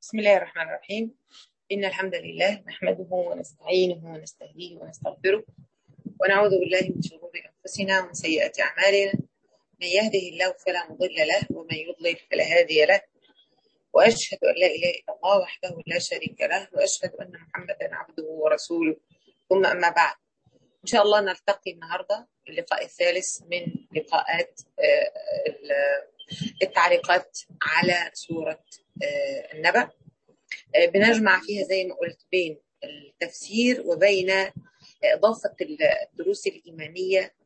بسم الله الرحمن الرحيم إن الحمد لله نحمده ونستعينه ونستهديه ونستغفره ونعوذ بالله من شرور أنفسنا ومن سيئات أعمالنا من يهده الله فلا مضل له ومن يضلل فلا هادي له وأشهد أن لا إله إلا الله وحده لا شريك له وأشهد أن محمدا عبده ورسوله ثم أما بعد إن شاء الله نلتقي النهاردة اللقاء الثالث من لقاءات التعليقات على سورة النبأ بنجمع فيها زي ما قلت بين التفسير وبين إضافة الدروس الإيمانية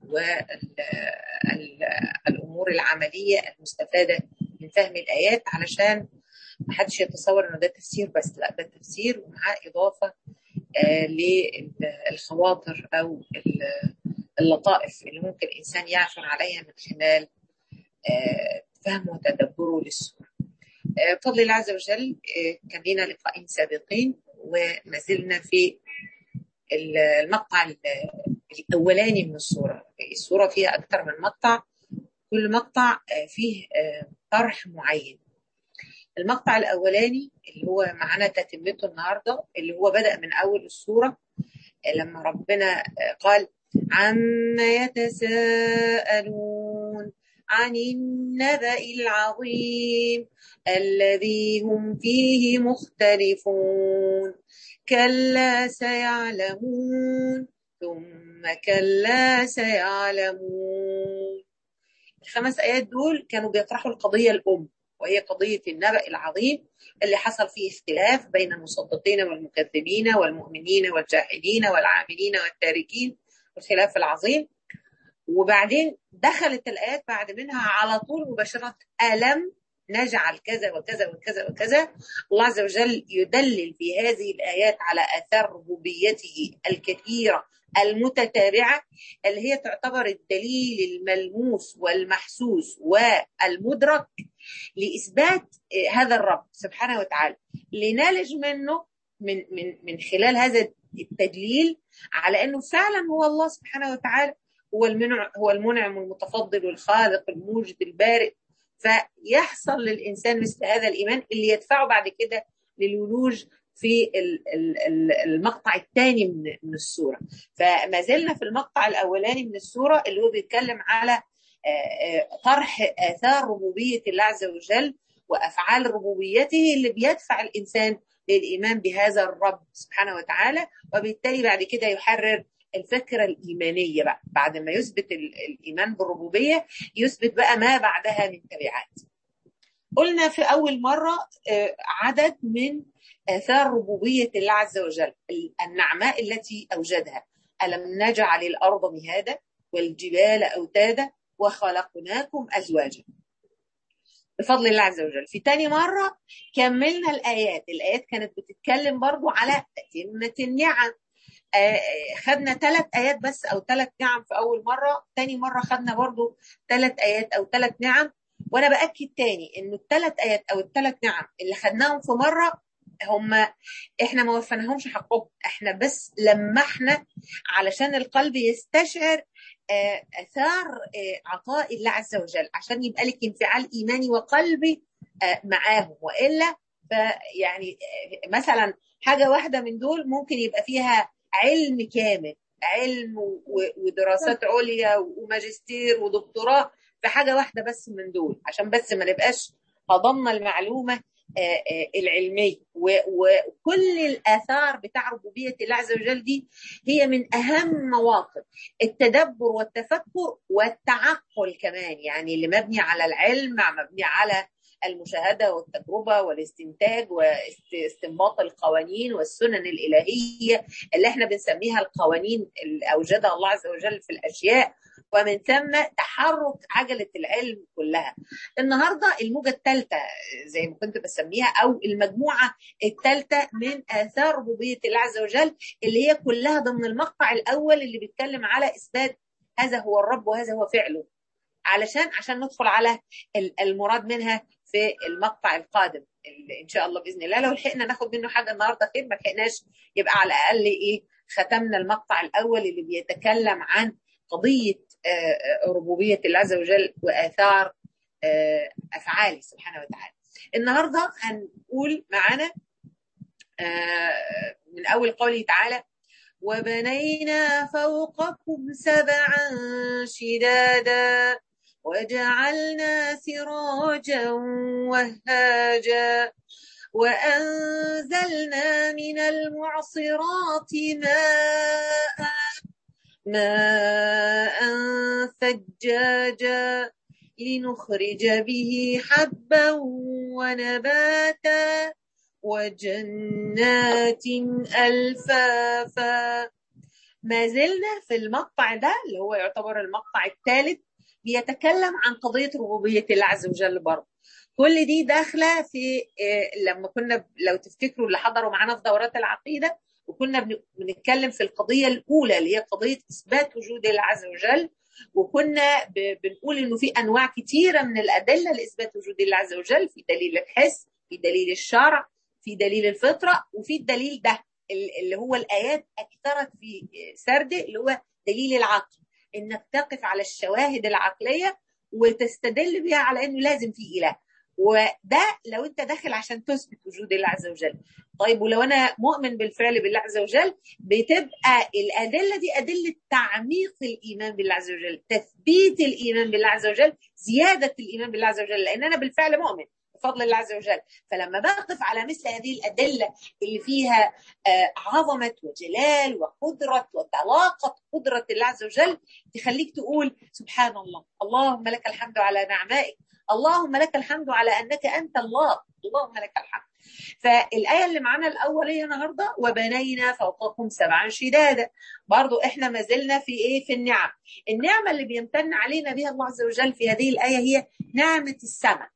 والأمور العملية المستفادة من فهم الآيات علشان ما حدش يتصور إنه ده تفسير بس لا ده تفسير ومعاه إضافة للخواطر أو اللطائف اللي ممكن الإنسان يعثر عليها من خلال فهمه وتدبره للسورة بفضل الله عز وجل كان لنا لقاءين سابقين وما زلنا في المقطع الأولاني من السورة السورة فيها أكثر من مقطع كل مقطع فيه طرح معين المقطع الأولاني اللي هو معانا تتمته النهاردة اللي هو بدأ من أول السورة لما ربنا قال عما يتساءلون عن النبأ العظيم الذي هم فيه مختلفون كلا سيعلمون ثم كلا سيعلمون الخمس آيات دول كانوا بيطرحوا القضية الأم وهي قضية النبأ العظيم اللي حصل فيه اختلاف بين المصدقين والمكذبين والمؤمنين والجاحدين والعاملين والتاركين الخلاف العظيم وبعدين دخلت الآيات بعد منها على طول مباشرة ألم نجعل كذا وكذا وكذا وكذا الله عز وجل يدلل في هذه الآيات على آثار ربوبيته الكثيرة المتتابعة اللي هي تعتبر الدليل الملموس والمحسوس والمدرك لإثبات هذا الرب سبحانه وتعالى لنالج منه من من من خلال هذا التدليل على انه فعلا هو الله سبحانه وتعالى هو المنع هو المنعم المتفضل والخالق الموجد البارئ فيحصل للانسان مثل هذا الايمان اللي يدفعه بعد كده للولوج في المقطع الثاني من السوره فما زلنا في المقطع الاولاني من السوره اللي هو بيتكلم على طرح اثار ربوبيه الله عز وجل وافعال ربوبيته اللي بيدفع الانسان للايمان بهذا الرب سبحانه وتعالى وبالتالي بعد كده يحرر الفكره الايمانيه بقى بعد ما يثبت الايمان بالربوبيه يثبت بقى ما بعدها من تبعات. قلنا في اول مره عدد من اثار ربوبيه الله عز وجل النعماء التي اوجدها الم نجعل الارض مهادا والجبال اوتادا وخلقناكم ازواجا. بفضل الله عز وجل في تاني مرة كملنا الآيات الآيات كانت بتتكلم برضو على تتمة النعم آه خدنا ثلاث آيات بس أو ثلاث نعم في أول مرة تاني مرة خدنا برضو ثلاث آيات أو ثلاث نعم وأنا بأكد تاني إنه الثلاث آيات أو الثلاث نعم اللي خدناهم في مرة هم احنا ما وفناهمش حقهم احنا بس لمحنا علشان القلب يستشعر اثار عطاء الله عز وجل عشان يبقى لك انفعال ايماني وقلبي معاهم والا فيعني مثلا حاجه واحده من دول ممكن يبقى فيها علم كامل علم ودراسات عليا وماجستير ودكتوراه في حاجه واحده بس من دول عشان بس ما نبقاش هضمنا المعلومه العلميه وكل الاثار بتاع ربوبيه الله عز وجل دي هي من اهم مواطن التدبر والتفكر والتعقل كمان يعني اللي مبني على العلم مبني على المشاهده والتجربه والاستنتاج واستنباط القوانين والسنن الالهيه اللي احنا بنسميها القوانين اللي اوجدها الله عز وجل في الاشياء ومن ثم تحرك عجله العلم كلها. النهارده الموجه الثالثه زي ما كنت بسميها او المجموعه الثالثه من اثار ربوبيه الله عز وجل اللي هي كلها ضمن المقطع الاول اللي بيتكلم على اثبات هذا هو الرب وهذا هو فعله. علشان عشان ندخل على المراد منها في المقطع القادم ان شاء الله باذن الله لو لحقنا ناخد منه حاجه النهارده خير ما لحقناش يبقى على الاقل ايه ختمنا المقطع الاول اللي بيتكلم عن قضيه ربوبيه الله عز وجل واثار افعاله سبحانه وتعالى. النهارده هنقول معانا آه، من اول قوله تعالى وبنينا فوقكم سبعا شدادا وجعلنا سراجا وهاجا وأنزلنا من المعصرات ماء ماء ثجاجا لنخرج به حبا ونباتا وجنات ألفافا ما زلنا في المقطع ده اللي هو يعتبر المقطع الثالث بيتكلم عن قضية ربوبية الله عز وجل برضه كل دي داخلة في لما كنا لو تفتكروا اللي حضروا معانا في دورات العقيدة وكنا بنتكلم في القضية الأولى اللي هي قضية إثبات وجود الله عز وجل وكنا بنقول إنه في أنواع كثيرة من الأدلة لإثبات وجود الله عز وجل في دليل الحس في دليل الشرع في دليل الفطرة وفي الدليل ده اللي هو الآيات أكثرت في سرده اللي هو دليل العقل إنك تقف على الشواهد العقلية وتستدل بها على إنه لازم في إله وده لو انت داخل عشان تثبت وجود الله عز وجل طيب ولو انا مؤمن بالفعل بالله عز وجل بتبقى الادله دي ادله تعميق الايمان بالله عز وجل تثبيت الايمان بالله عز وجل زياده الايمان بالله عز وجل لان انا بالفعل مؤمن بفضل الله عز وجل فلما بقف على مثل هذه الأدلة اللي فيها عظمة وجلال وقدرة وطلاقة قدرة الله عز وجل تخليك تقول سبحان الله اللهم لك الحمد على نعمائك اللهم لك الحمد على أنك أنت الله اللهم لك الحمد فالآية اللي معانا الأولية النهاردة وبنينا فوقكم سبعا شدادا برضو إحنا ما زلنا في إيه في النعم النعمة اللي بيمتن علينا بها الله عز وجل في هذه الآية هي نعمة السماء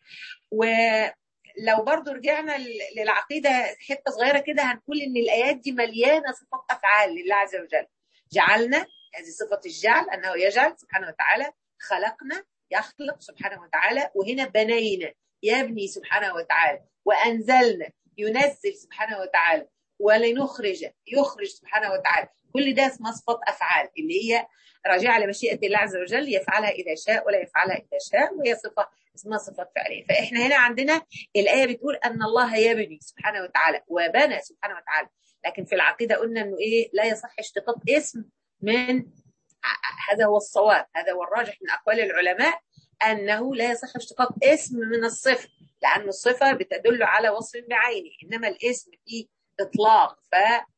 ولو برضو رجعنا للعقيدة حتة صغيرة كده هنقول إن الآيات دي مليانة صفات أفعال لله عز وجل جعلنا هذه صفة الجعل أنه يجعل سبحانه وتعالى خلقنا يخلق سبحانه وتعالى وهنا بنينا يبني سبحانه وتعالى وأنزلنا ينزل سبحانه وتعالى ولنخرج يخرج سبحانه وتعالى كل ده اسمها صفات أفعال اللي هي راجعة لمشيئة الله عز وجل يفعلها إذا شاء ولا يفعلها إذا شاء وهي صفة اسمها صفات فعلية فإحنا هنا عندنا الآية بتقول أن الله يبني سبحانه وتعالى وبنى سبحانه وتعالى لكن في العقيدة قلنا أنه إيه لا يصح اشتقاق اسم من هذا هو الصواب هذا هو الراجح من أقوال العلماء أنه لا يصح اشتقاق اسم من الصفة لأن الصفة بتدل على وصف بعينه إنما الاسم فيه إطلاق ف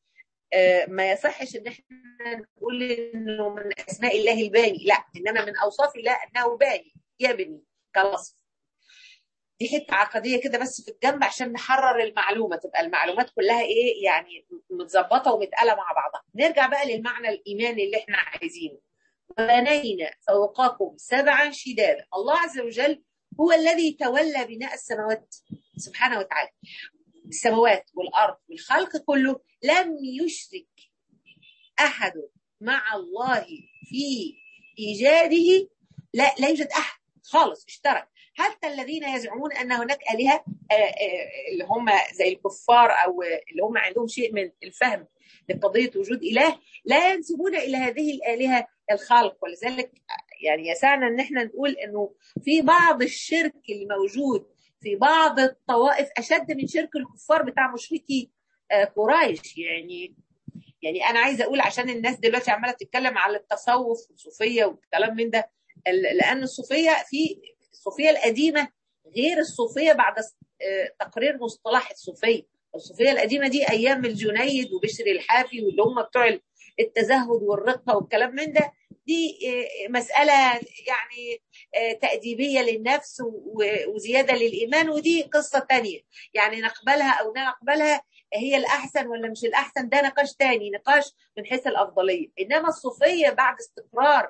ما يصحش ان احنا نقول انه من اسماء الله الباني لا انما من اوصاف الله انه باني يبني كوصف دي حته عقديه كده بس في الجنب عشان نحرر المعلومه تبقى المعلومات كلها ايه يعني متظبطه ومتقاله مع بعضها نرجع بقى للمعنى الايماني اللي احنا عايزينه بنينا فوقكم سبعا شدادا الله عز وجل هو الذي تولى بناء السماوات سبحانه وتعالى السماوات والارض والخلق كله لم يشرك احد مع الله في ايجاده لا لا يوجد احد خالص اشترك حتى الذين يزعمون ان هناك الهه اللي هم زي الكفار او اللي هم عندهم شيء من الفهم لقضيه وجود اله لا ينسبون الى هذه الالهه الخلق ولذلك يعني يسعنا ان احنا نقول انه في بعض الشرك اللي موجود في بعض الطوائف اشد من شرك الكفار بتاع مشركي قريش يعني يعني انا عايزه اقول عشان الناس دلوقتي عماله تتكلم على التصوف والصوفيه والكلام من ده لان الصوفيه في الصوفيه القديمه غير الصوفيه بعد تقرير مصطلح الصوفيه الصوفيه القديمه دي ايام الجنيد وبشر الحافي واللي هم بتوع التزهد والرقه والكلام من ده دي مسألة يعني تأديبية للنفس وزيادة للإيمان ودي قصة تانية يعني نقبلها أو لا نقبلها هي الأحسن ولا مش الأحسن ده نقاش تاني نقاش من حيث الأفضلية إنما الصوفية بعد استقرار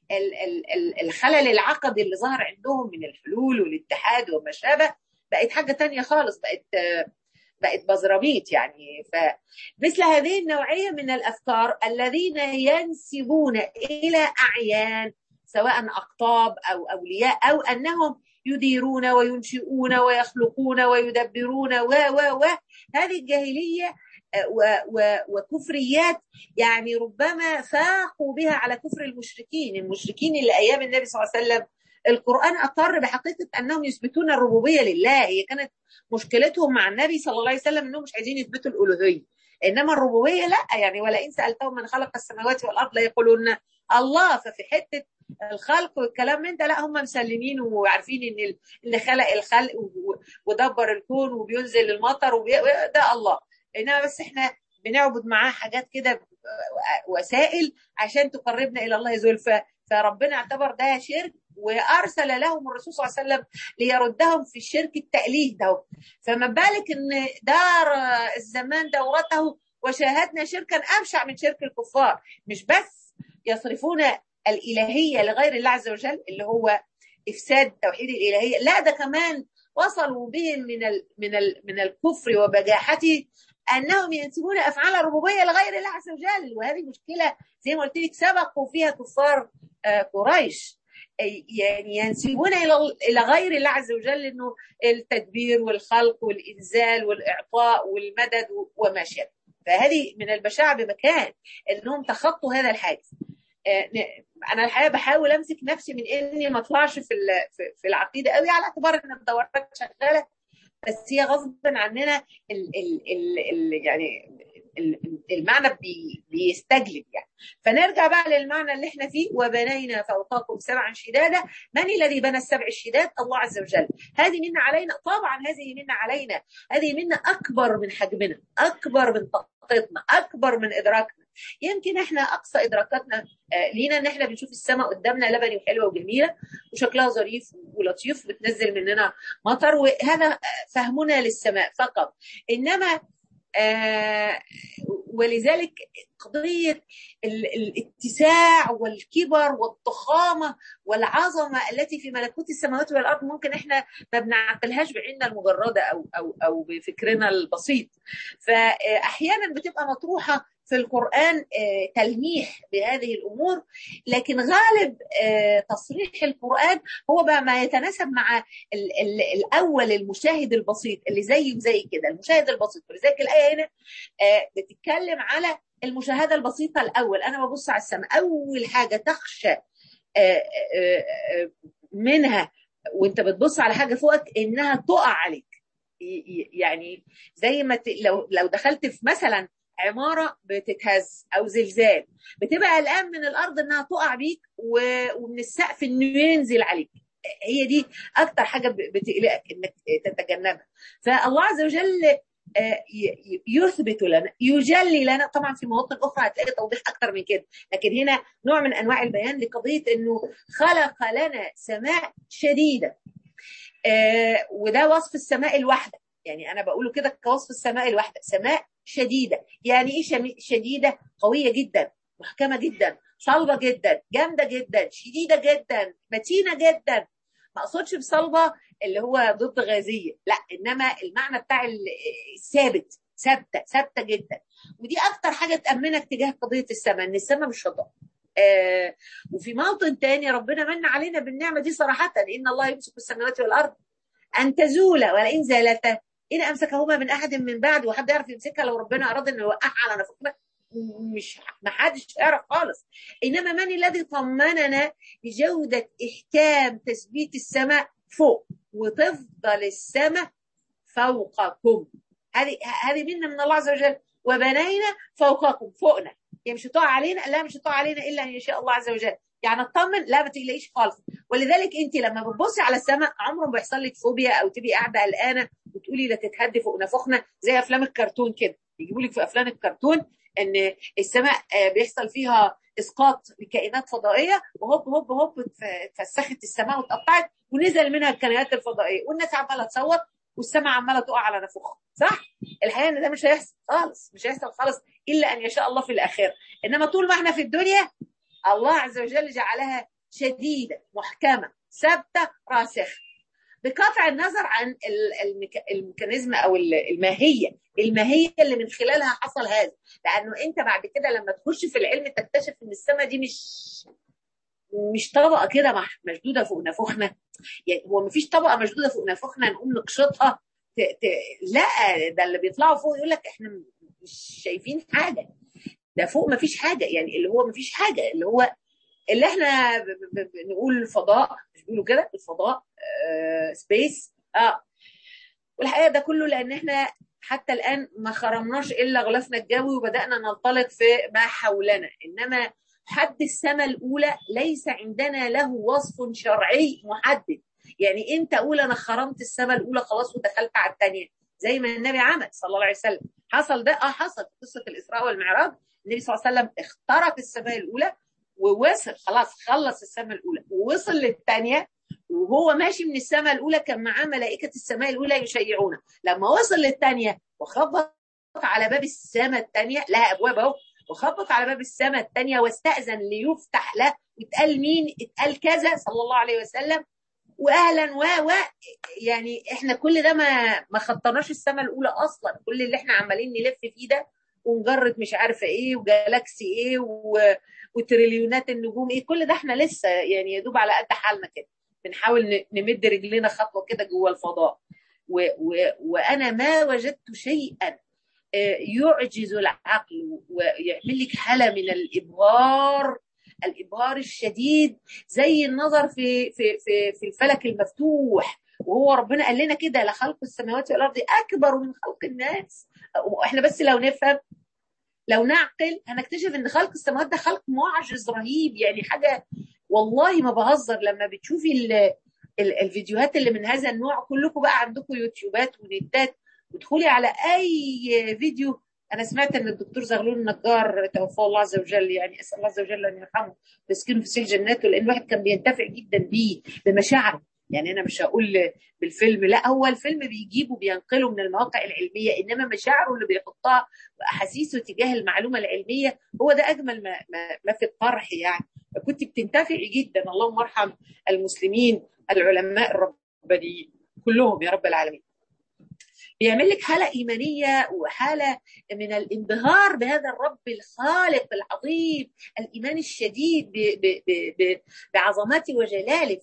الخلل العقدي اللي ظهر عندهم من الحلول والاتحاد وما شابه بقت حاجة تانية خالص بقت بقت بزراميط يعني فمثل هذه النوعية من الأفكار الذين ينسبون إلى أعيان سواء أقطاب أو أولياء أو أنهم يديرون وينشئون ويخلقون ويدبرون و و و هذه الجاهلية و و وكفريات يعني ربما فاقوا بها على كفر المشركين المشركين اللي أيام النبي صلى الله عليه وسلم القرآن أقر بحقيقة أنهم يثبتون الربوبية لله هي كانت مشكلتهم مع النبي صلى الله عليه وسلم أنهم مش عايزين يثبتوا الألوهية إنما الربوبية لا يعني ولئن سألتهم من خلق السماوات والأرض ليقولون الله ففي حتة الخلق والكلام من ده لا هم مسلمين وعارفين ان اللي خلق الخلق ودبر الكون وبينزل المطر وبي... ده الله انما بس احنا بنعبد معاه حاجات كده وسائل عشان تقربنا الى الله زلفى فربنا اعتبر ده شرك وارسل لهم الرسول صلى الله عليه وسلم ليردهم في الشرك التأليه ده فما بالك ان دار الزمان دورته وشاهدنا شركا ابشع من شرك الكفار مش بس يصرفون الالهيه لغير الله عز وجل اللي هو افساد توحيد الالهيه لا ده كمان وصلوا بهم من ال من ال من الكفر وبجاحته انهم ينسبون افعال الربوبيه لغير الله عز وجل وهذه مشكله زي ما قلت لك سبقوا فيها كفار قريش يعني ينسبون الى الى غير الله عز وجل انه التدبير والخلق والانزال والاعطاء والمدد وما شابه فهذه من البشاعه بمكان انهم تخطوا هذا الحاجز انا الحقيقه بحاول امسك نفسي من اني ما اطلعش في في العقيده قوي على اعتبار ان الدورات شغاله بس هي غصب عننا ال ال ال ال يعني المعنى بي بيستجلب يعني فنرجع بقى للمعنى اللي احنا فيه وبنينا فوقكم سبعا شدادا من الذي بنى السبع الشداد الله عز وجل هذه منا علينا طبعا هذه منا علينا هذه منا اكبر من حجمنا اكبر من طاقتنا اكبر من ادراكنا يمكن احنا اقصى ادراكاتنا لينا ان احنا بنشوف السماء قدامنا لبني وحلوه وجميله وشكلها ظريف ولطيف بتنزل مننا مطر وهذا فهمنا للسماء فقط انما آه ولذلك قضية الاتساع والكبر والضخامة والعظمة التي في ملكوت السماوات والأرض ممكن احنا ما بنعقلهاش بعيننا المجردة أو, أو, أو بفكرنا البسيط فأحيانا بتبقى مطروحة في القرآن تلميح بهذه الأمور لكن غالب تصريح القرآن هو بقى ما يتناسب مع ال ال الأول المشاهد البسيط اللي زيه زي كده المشاهد البسيط ولذلك الآية هنا بتتكلم على المشاهدة البسيطة الأول أنا ببص على السماء أول حاجة تخشى منها وانت بتبص على حاجة فوقك إنها تقع عليك يعني زي ما ت... لو لو دخلت في مثلا عمارة بتتهز أو زلزال بتبقى قلقان من الأرض إنها تقع بيك و... ومن السقف إنه ينزل عليك هي دي أكتر حاجة بتقلقك إنك تتجنبها فالله عز وجل يثبت لنا يجلي لنا طبعا في مواطن اخرى هتلاقي توضيح اكتر من كده لكن هنا نوع من انواع البيان لقضيه انه خلق لنا سماء شديده آه وده وصف السماء الواحده يعني انا بقوله كده كوصف السماء الواحده سماء شديده يعني ايه شديده قويه جدا محكمه جدا صلبه جدا جامده جدا شديده جدا متينه جدا ما اقصدش بصلبه اللي هو ضد غازيه لا انما المعنى بتاع الثابت ثابته ثابته جدا ودي اكتر حاجه تامنك تجاه قضيه السماء ان السماء مش فضاء آه وفي موطن تاني ربنا من علينا بالنعمه دي صراحه ان الله يمسك السماوات والارض ان تزول ولئن زالتا ان امسكهما من احد من بعد وحد يعرف يمسكها لو ربنا اراد انه يوقعها على نفقنا مش ما حدش يعرف خالص انما من الذي طمننا بجوده احكام تثبيت السماء فوق وتفضل السماء فوقكم هذه هذه منا من الله عز وجل وبنينا فوقكم فوقنا يعني مش هتقع علينا لا مش هتقع علينا الا ان يشاء الله عز وجل يعني اطمن لا ما تقلقيش خالص ولذلك انت لما بتبصي على السماء عمره ما بيحصل لك فوبيا او تبقي قاعده قلقانه وتقولي لا تتهدي فوق نفخنا زي افلام الكرتون كده يجيبوا لك في افلام الكرتون ان السماء بيحصل فيها اسقاط لكائنات فضائيه وهوب هوب هوب اتفسخت السماء واتقطعت ونزل منها الكائنات الفضائيه والناس عماله تصوت والسماء عماله تقع على نفوخها صح؟ الحقيقه ان ده مش هيحصل خالص مش هيحصل خالص الا ان يشاء الله في الاخره انما طول ما احنا في الدنيا الله عز وجل جعلها شديده محكمه ثابته راسخه بقطع النظر عن الميكانيزم او الماهيه الماهيه اللي من خلالها حصل هذا لانه انت بعد كده لما تخش في العلم تكتشف ان السماء دي مش مش طبقه كده مشدوده فوق نافوخنا يعني هو مفيش طبقه مشدوده فوق نافوخنا نقوم نقشطها ت... ت... لا ده اللي بيطلعوا فوق يقول لك احنا مش شايفين حاجه ده فوق مفيش حاجه يعني اللي هو مفيش حاجه اللي هو اللي احنا بنقول الفضاء مش بيقولوا كده الفضاء آه سبيس اه والحقيقه ده كله لان احنا حتى الان ما خرمناش الا غلافنا الجوي وبدانا ننطلق في ما حولنا انما حد السماء الاولى ليس عندنا له وصف شرعي محدد يعني انت اقول انا خرمت السماء الاولى خلاص ودخلت على الثانيه زي ما النبي عمل صلى الله عليه وسلم حصل ده اه حصل في قصه الاسراء والمعراج النبي صلى الله عليه وسلم اخترق السماء الاولى ووصل خلاص خلص السماء الاولى ووصل للثانيه وهو ماشي من السماء الاولى كان معاه ملائكه السماء الاولى يشيعونه لما وصل للثانيه وخبط على باب السماء الثانيه لها ابواب اهو وخبط على باب السماء الثانيه واستاذن ليفتح له واتقال مين اتقال كذا صلى الله عليه وسلم واهلا و و يعني احنا كل ده ما ما خطناش السماء الاولى اصلا كل اللي احنا عمالين نلف فيه ده ونجرد مش عارفه ايه وجالاكسي ايه و... وتريليونات النجوم ايه كل ده احنا لسه يعني يا دوب على قد حالنا كده بنحاول نمد رجلينا خطوه كده جوه الفضاء و... و... وانا ما وجدت شيئا يعجز العقل ويعمل لك حاله من الابهار الابهار الشديد زي النظر في في في في الفلك المفتوح وهو ربنا قال لنا كده لخلق السماوات والارض اكبر من خلق الناس واحنا بس لو نفهم لو نعقل هنكتشف ان خلق السماوات ده خلق معجز رهيب يعني حاجه والله ما بهزر لما بتشوفي ال ال الفيديوهات اللي من هذا النوع كلكم بقى عندكم يوتيوبات ونتات وادخلي على اي فيديو انا سمعت ان الدكتور زغلول النجار توفاه الله عز وجل يعني اسال الله عز وجل ان يرحمه ويسكنه في سجن جناته لان الواحد كان بينتفع جدا بيه بمشاعره يعني انا مش هقول بالفيلم لا هو الفيلم بيجيبه بينقله من المواقع العلميه انما مشاعره اللي بيحطها واحاسيسه تجاه المعلومه العلميه هو ده اجمل ما, ما, ما في الطرح يعني فكنت بتنتفعي جدا اللهم ارحم المسلمين العلماء الربانيين كلهم يا رب العالمين بيعمل لك حاله ايمانيه وحاله من الانبهار بهذا الرب الخالق العظيم الايمان الشديد ب ب ب بعظمته وجلاله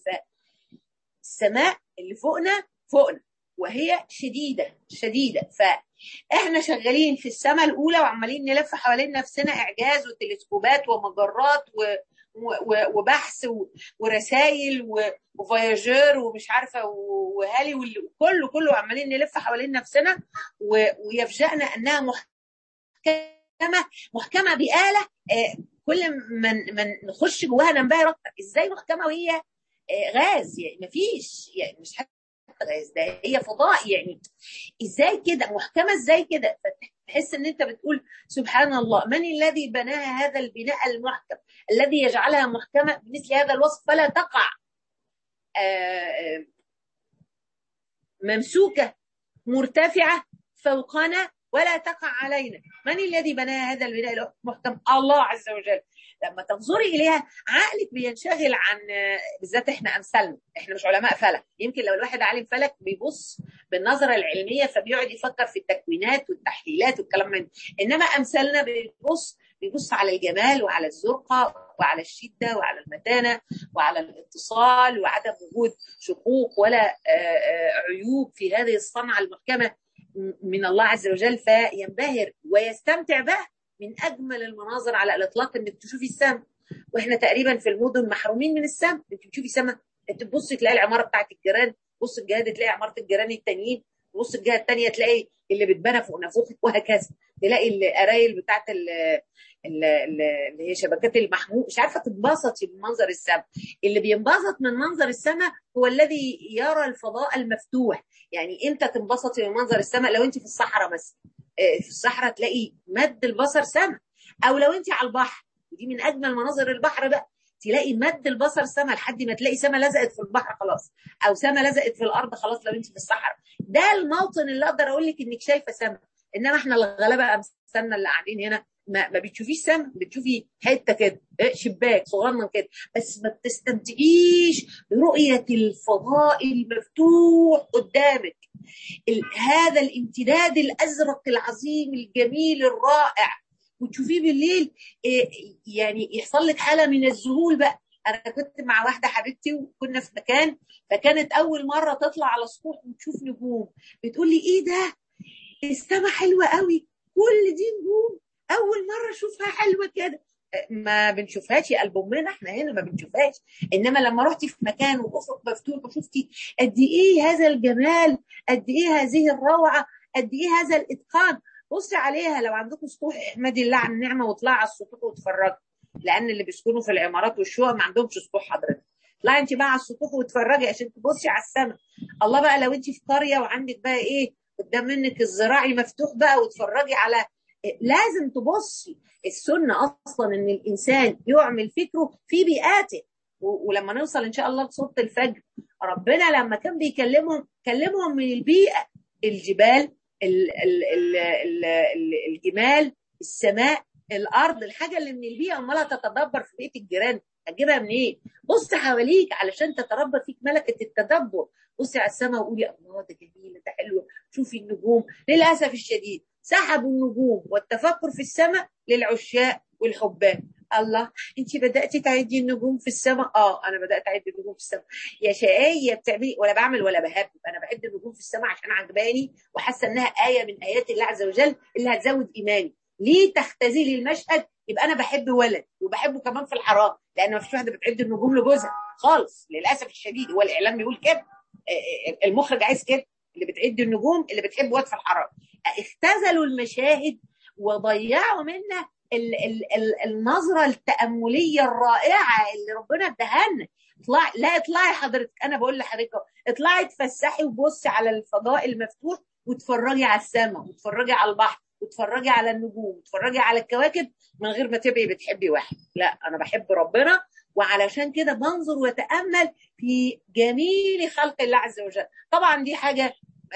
فالسماء اللي فوقنا فوقنا وهي شديده شديده فاحنا شغالين في السماء الاولى وعمالين نلف حوالين نفسنا اعجاز وتلسكوبات ومجرات و وبحث ورسائل وفياجير ومش عارفه وهالي وكله كله عمالين نلف حوالين نفسنا ويفجأنا انها محكمه محكمه بآلة كل ما من نخش جواها ننبهر اكتر ازاي محكمه وهي غاز يعني مفيش يعني مش حتى غاز ده هي فضاء يعني ازاي كده محكمه ازاي كده تحس ان انت بتقول سبحان الله من الذي بناها هذا البناء المحكم الذي يجعلها محكمه بمثل هذا الوصف فلا تقع ممسوكه مرتفعه فوقنا ولا تقع علينا من الذي بناها هذا البناء المحكم الله عز وجل لما تنظري اليها عقلك بينشغل عن بالذات احنا امثالنا احنا مش علماء فلك يمكن لو الواحد عالم فلك بيبص بالنظره العلميه فبيقعد يفكر في التكوينات والتحليلات والكلام من انما امثالنا بيبص بيبص على الجمال وعلى الزرقه وعلى الشده وعلى المتانه وعلى الاتصال وعدم وجود شقوق ولا عيوب في هذه الصنعه المحكمه من الله عز وجل فينبهر ويستمتع بقى من اجمل المناظر على الاطلاق انك تشوفي السماء واحنا تقريبا في المدن محرومين من السماء انت بتشوفي سماء انت تبصي تلاقي العماره بتاعت الجيران بص الجهه دي تلاقي عماره الجيران التانيين تبص الجهه الثانيه تلاقي اللي بتبنى فوق نافوخك وهكذا تلاقي القرايل بتاعت اللي هي شبكات المحمول مش عارفه تنبسطي من منظر السماء اللي بينبسط من منظر السماء هو الذي يرى الفضاء المفتوح يعني امتى تنبسطي من منظر السماء لو انت في الصحراء مثلا في الصحراء تلاقي مد البصر سما او لو انت على البحر ودي من اجمل مناظر البحر بقى تلاقي مد البصر سما لحد ما تلاقي سما لزقت في البحر خلاص او سما لزقت في الارض خلاص لو انت في الصحراء ده الموطن اللي اقدر اقول لك انك شايفه سما انما احنا الغلابه امثالنا اللي قاعدين هنا ما, ما بتشوفيش سما بتشوفي حته كده شباك صغنن كده بس ما بتستمتعيش برؤيه الفضاء المفتوح قدامك هذا الامتداد الازرق العظيم الجميل الرائع وتشوفيه بالليل يعني يحصل لك حاله من الذهول بقى انا كنت مع واحده حبيبتي وكنا في مكان فكانت اول مره تطلع على سطوح وتشوف نجوم بتقول لي ايه ده السما حلوه قوي كل دي نجوم اول مره اشوفها حلوه كده ما بنشوفهاش يا قلب امنا احنا هنا ما بنشوفهاش انما لما رحتي في مكان وافق مفتوح وشفتي قد ايه هذا الجمال قد ايه هذه الروعه قد ايه هذا الاتقان بصي عليها لو عندكم سطوح احمدي الله على النعمه واطلعي على السطوح واتفرجي لان اللي بيسكنوا في العمارات والشقق ما عندهمش سطوح حضرتك اطلعي انت بقى على السطوح واتفرجي عشان تبصي على السماء الله بقى لو انت في قريه وعندك بقى ايه قدام منك الزراعي مفتوح بقى وتتفرجي على لازم تبصي السنه اصلا ان الانسان يعمل فكره في بيئاته ولما نوصل ان شاء الله لصوره الفجر ربنا لما كان بيكلمهم كلمهم من البيئه الجبال ال ال ال ال ال الجمال السماء الارض الحاجه اللي من البيئه امال تتدبر في بيئه الجيران هتجيبها منين؟ إيه؟ بص حواليك علشان تتربى فيك ملكه التدبر بصي على السماء وقولي الله ده جميل ده حلو شوفي النجوم للاسف الشديد سحبوا النجوم والتفكر في السماء للعشاق والحبان الله انت بداتي تعدي النجوم في السماء اه انا بدات اعد النجوم في السماء يا شقايه بتعملي ولا بعمل ولا بهبب انا بعد النجوم في السماء عشان عجباني وحاسه انها ايه من ايات الله عز وجل اللي هتزود ايماني ليه تختزلي المشهد يبقى انا بحب ولد وبحبه كمان في الحرام لان ما فيش واحده بتعد النجوم لجوزها خالص للاسف الشديد هو الاعلام بيقول كده المخرج عايز كده اللي بتعد النجوم اللي بتحب واد في الحرام اختزلوا المشاهد وضيعوا منا ال ال ال النظره التامليه الرائعه اللي ربنا اداها لنا اطلعي لا اطلعي حضرتك انا بقول لحضرتك اطلعي اتفسحي وبصي على الفضاء المفتوح وتفرجي على السماء وتفرجي على البحر وتفرجي على النجوم وتفرجي على الكواكب من غير ما تبقي بتحبي واحد لا انا بحب ربنا وعلشان كده بنظر واتامل في جميل خلق الله عز وجل طبعا دي حاجه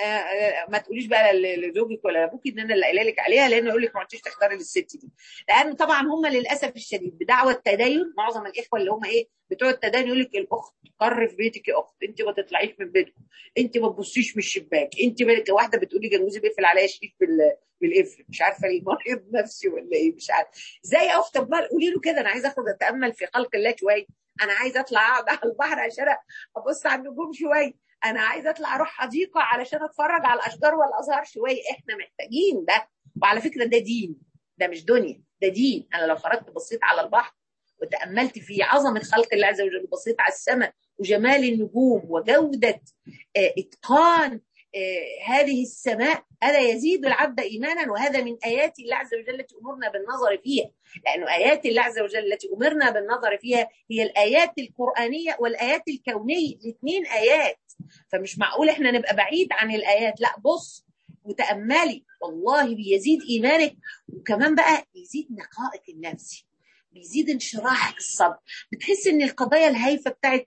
ما تقوليش بقى لزوجك ولا لابوك ان انا اللي قايله لك عليها لان يقول لك ما عدتيش تحضري للست دي لان طبعا هم للاسف الشديد بدعوى التدين معظم الاخوه اللي هم ايه بتوع التدين يقول لك الاخت قر في بيتك يا اخت انت ما تطلعيش من بيتكم انت ما تبصيش من الشباك انت واحده بتقول لي جوزي بيقفل عليا شريف بالقفل مش عارفه ليه مريض نفسي ولا ايه مش عارفه زي يا اخت امال قولي له كده انا عايزه اخرج اتامل في خلق الله شويه انا عايزه اطلع اقعد على البحر عشان ابص على النجوم شويه انا عايزه اطلع اروح حديقه علشان اتفرج على الاشجار والازهار شويه احنا محتاجين ده وعلى فكره ده دين ده مش دنيا ده دين انا لو خرجت بصيت على البحر وتاملت في عظمه خلق الله عز وجل بصيت على السماء وجمال النجوم وجوده اتقان هذه السماء هذا يزيد العبد ايمانا وهذا من ايات الله عز وجل التي امرنا بالنظر فيها لانه ايات الله عز وجل التي امرنا بالنظر فيها هي الايات القرانيه والايات الكونيه الاثنين ايات فمش معقول احنا نبقى بعيد عن الايات لا بص وتاملي والله بيزيد ايمانك وكمان بقى بيزيد نقائك النفسي بيزيد انشراحك الصدر بتحس ان القضايا الهايفه بتاعت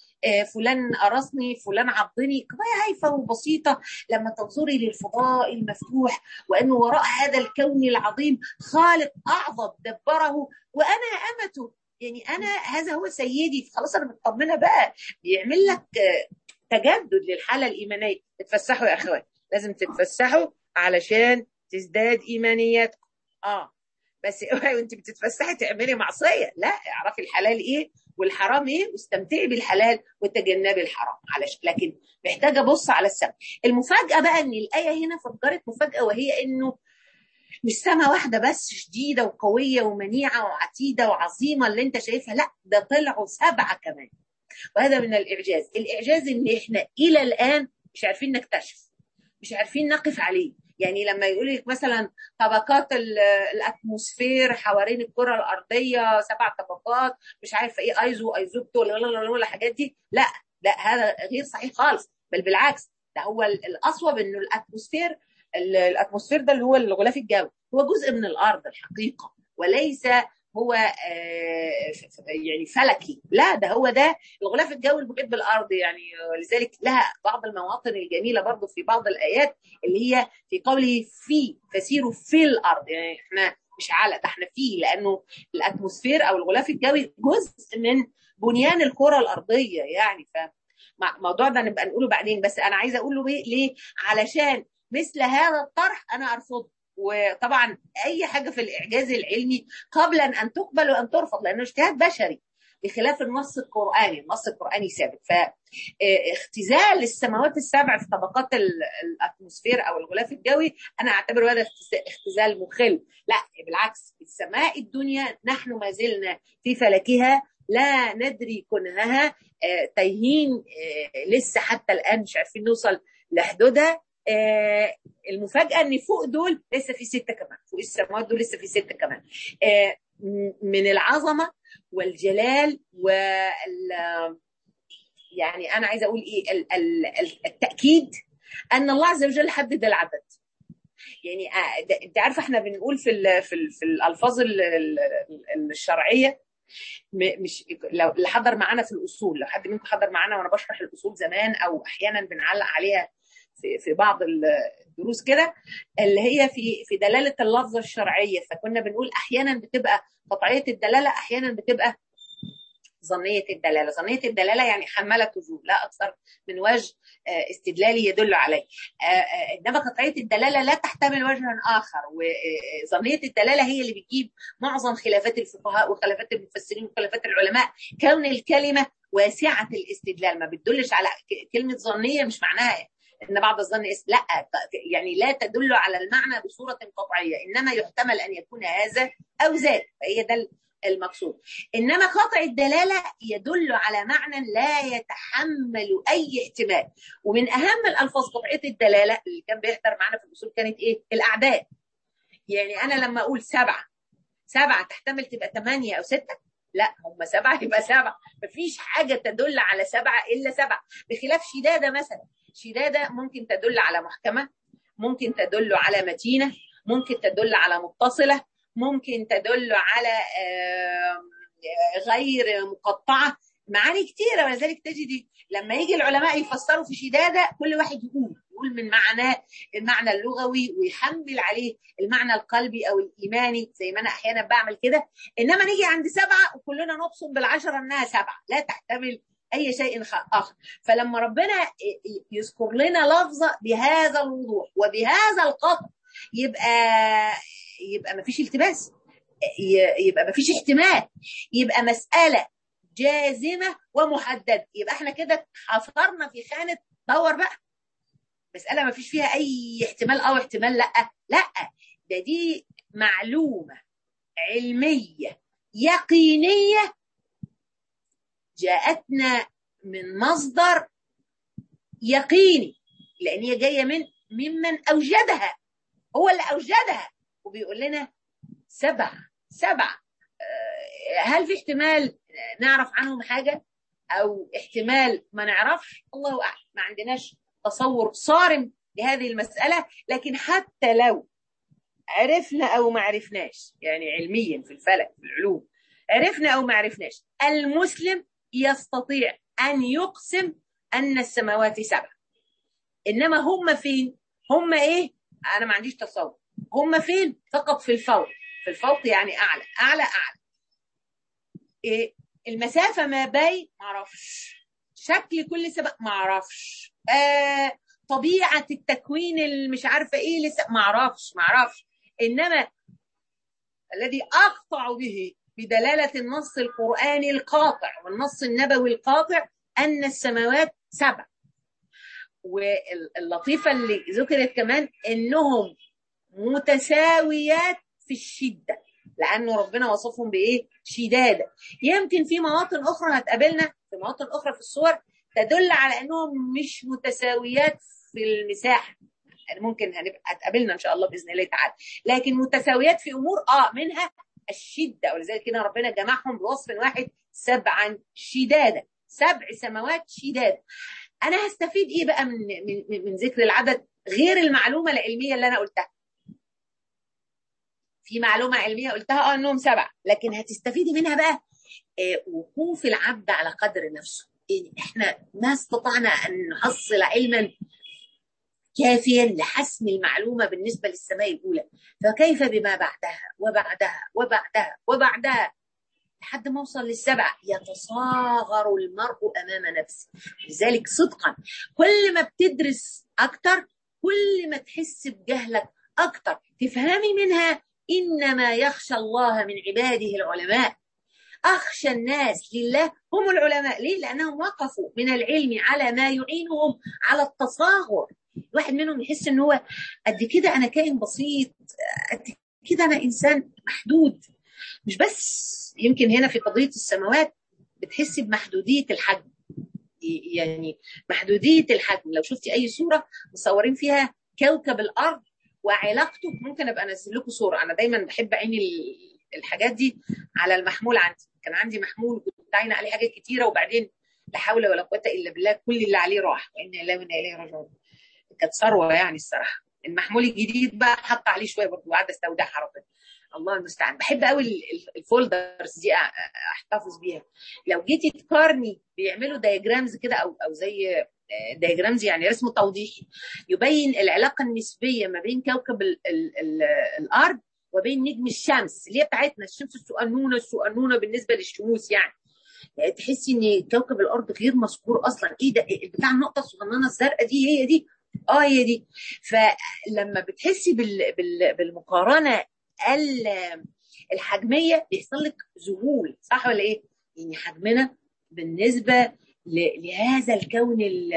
فلان قرصني فلان عضني قضايا هايفه وبسيطه لما تنظري للفضاء المفتوح وانه وراء هذا الكون العظيم خالق اعظم دبره وانا امته يعني انا هذا هو سيدي خلاص انا مطمنه بقى بيعمل لك تجدد للحاله الايمانيه تتفسحوا يا اخوات لازم تتفسحوا علشان تزداد ايمانيتكم اه بس اوعي وانت بتتفسحي تعملي معصيه لا اعرفي الحلال ايه والحرام ايه واستمتعي بالحلال وتجنبي الحرام علشان لكن محتاجه ابص على السماء المفاجاه بقى ان الايه هنا فجرت مفاجاه وهي انه مش سما واحده بس شديده وقويه ومنيعه وعتيده وعظيمه اللي انت شايفها لا ده طلعوا سبعه كمان وهذا من الاعجاز الاعجاز ان احنا الى الان مش عارفين نكتشف مش عارفين نقف عليه يعني لما يقول لك مثلا طبقات الاتموسفير حوالين الكره الارضيه سبع طبقات مش عارفه ايه ايزو ايزوبتو الحاجات دي لا لا هذا غير صحيح خالص بل بالعكس ده هو الاصوب انه الاتموسفير الاتموسفير ده اللي هو الغلاف الجوي هو جزء من الارض الحقيقه وليس هو يعني فلكي لا ده هو ده الغلاف الجوي المحيط بالارض يعني ولذلك لها بعض المواطن الجميله برضو في بعض الايات اللي هي في قوله في فسيروا في الارض يعني احنا مش على ده احنا فيه لانه الاتموسفير او الغلاف الجوي جزء من بنيان الكره الارضيه يعني ف الموضوع ده نبقى نقوله بعدين بس انا عايزه اقول له ليه علشان مثل هذا الطرح انا ارفضه وطبعا اي حاجه في الاعجاز العلمي قبل ان تقبل وان ترفض لانه اجتهاد بشري بخلاف النص القرآني النص القرآني ثابت فاختزال السماوات السبع في طبقات الأتموسفير أو الغلاف الجوي أنا أعتبره هذا اختزال مخل لا بالعكس السماء الدنيا نحن ما زلنا في فلكها لا ندري كنهها تايهين لسه حتى الآن مش عارفين نوصل لحدودها آه المفاجاه ان فوق دول لسه في سته كمان فوق السماوات دول لسه في سته كمان آه من العظمه والجلال وال يعني انا عايزه اقول ايه ال ال التاكيد ان الله عز وجل حدد العدد يعني آه انت عارفه احنا بنقول في ال في, ال في الالفاظ الشرعيه مش لو اللي حضر معانا في الاصول لو حد منكم حضر معانا وانا بشرح الاصول زمان او احيانا بنعلق عليها في في بعض الدروس كده اللي هي في في دلاله اللفظه الشرعيه فكنا بنقول احيانا بتبقى قطعيه الدلاله احيانا بتبقى ظنيه الدلاله، ظنيه الدلاله يعني حماله وجوه لا اكثر من وجه استدلالي يدل عليه. انما قطعيه الدلاله لا تحتمل وجها اخر وظنيه الدلاله هي اللي بتجيب معظم خلافات الفقهاء وخلافات المفسرين وخلافات العلماء كون الكلمه واسعه الاستدلال ما بتدلش على كلمه ظنيه مش معناها ان بعض الظن اسم لا يعني لا تدل على المعنى بصوره قطعيه انما يحتمل ان يكون هذا او ذاك فهي ده المقصود انما قطع الدلاله يدل على معنى لا يتحمل اي احتمال ومن اهم الالفاظ قطعيه الدلاله اللي كان بيحضر معانا في الاصول كانت ايه الاعداد يعني انا لما اقول سبعه سبعه تحتمل تبقى ثمانيه او سته لا هم سبعه يبقى سبعه مفيش حاجه تدل على سبعه الا سبعه بخلاف شداده مثلا شداده ممكن تدل على محكمه ممكن تدل على متينه ممكن تدل على متصله ممكن تدل على غير مقطعه معاني كتيرة ولذلك تجد لما يجي العلماء يفسروا في شدادة كل واحد يقول يقول من معنى المعنى اللغوي ويحمل عليه المعنى القلبي أو الإيماني زي ما أنا أحيانا بعمل كده إنما نيجي عند سبعة وكلنا نبصم بالعشرة إنها سبعة لا تحتمل اي شيء اخر فلما ربنا يذكر لنا لفظه بهذا الوضوح وبهذا القطع يبقى يبقى ما فيش التباس يبقى ما فيش احتمال يبقى مساله جازمه ومحدده يبقى احنا كده حصرنا في خانه دور بقى مساله ما فيش فيها اي احتمال او احتمال لا لا ده دي معلومه علميه يقينيه جاءتنا من مصدر يقيني لان هي جايه من ممن اوجدها هو اللي اوجدها وبيقول لنا سبع سبع هل في احتمال نعرف عنهم حاجه او احتمال ما نعرفش الله اعلم ما عندناش تصور صارم لهذه المساله لكن حتى لو عرفنا او ما عرفناش يعني علميا في الفلك في العلوم عرفنا او ما عرفناش المسلم يستطيع أن يقسم أن السماوات سبع إنما هم فين هم إيه أنا ما عنديش تصور هم فين فقط في الفوق في الفوق يعني أعلى أعلى أعلى إيه المسافة ما بين معرفش شكل كل سبق معرفش آه طبيعة التكوين المش عارفة إيه لسه معرفش معرفش إنما الذي أقطع به بدلالة النص القرآني القاطع والنص النبوي القاطع أن السماوات سبع واللطيفة اللي ذكرت كمان إنهم متساويات في الشدة لأنه ربنا وصفهم بإيه؟ شدادة يمكن في مواطن أخرى هتقابلنا في مواطن أخرى في الصور تدل على أنهم مش متساويات في المساحة يعني ممكن هنبقى هتقابلنا إن شاء الله بإذن الله تعالى لكن متساويات في أمور آه منها الشدة ولذلك هنا ربنا جمعهم بوصف واحد سبعا شدادة سبع سماوات شدادة أنا هستفيد إيه بقى من, من, من ذكر العدد غير المعلومة العلمية اللي أنا قلتها في معلومة علمية قلتها اه انهم سبع لكن هتستفيدي منها بقى آه وقوف العبد على قدر نفسه إيه احنا ما استطعنا ان نحصل علما كافيا لحسم المعلومة بالنسبة للسماء الأولى فكيف بما بعدها وبعدها وبعدها وبعدها لحد ما اوصل للسبع يتصاغر المرء امام نفسه لذلك صدقا كل ما بتدرس اكتر كل ما تحس بجهلك اكتر تفهمي منها انما يخشى الله من عباده العلماء اخشى الناس لله هم العلماء ليه لانهم وقفوا من العلم على ما يعينهم على التصاغر واحد منهم يحس ان هو قد كده انا كائن بسيط قد كده انا انسان محدود مش بس يمكن هنا في قضيه السماوات بتحسي بمحدوديه الحجم يعني محدوديه الحجم لو شفتي اي صوره مصورين فيها كوكب الارض وعلاقته ممكن ابقى انزل لكم صوره انا دايما بحب عيني الحاجات دي على المحمول عندي كان عندي محمول كنت عاينه عليه حاجات كتيره وبعدين لا حول ولا قوه الا بالله كل اللي عليه راح وانا لا من اليه راجعون كانت ثروه يعني الصراحه المحمول الجديد بقى حط عليه شويه برضه وقعد استودعها ربنا الله المستعان بحب قوي الفولدرز دي احتفظ بيها لو جيتي تقارني بيعملوا دايجرامز كده او او زي دايجرامز يعني رسم توضيحي يبين العلاقه النسبيه ما بين كوكب ال ال ال الارض وبين نجم الشمس اللي هي بتاعتنا الشمس السؤنونه السؤنونه بالنسبه للشموس يعني تحسي ان كوكب الارض غير مذكور اصلا ايه ده بتاع النقطه الصغننه الزرقاء دي هي دي اه هي دي فلما بتحسي بال بال بالمقارنه الحجميه بيحصل لك ذهول صح ولا ايه؟ يعني حجمنا بالنسبه لهذا الكون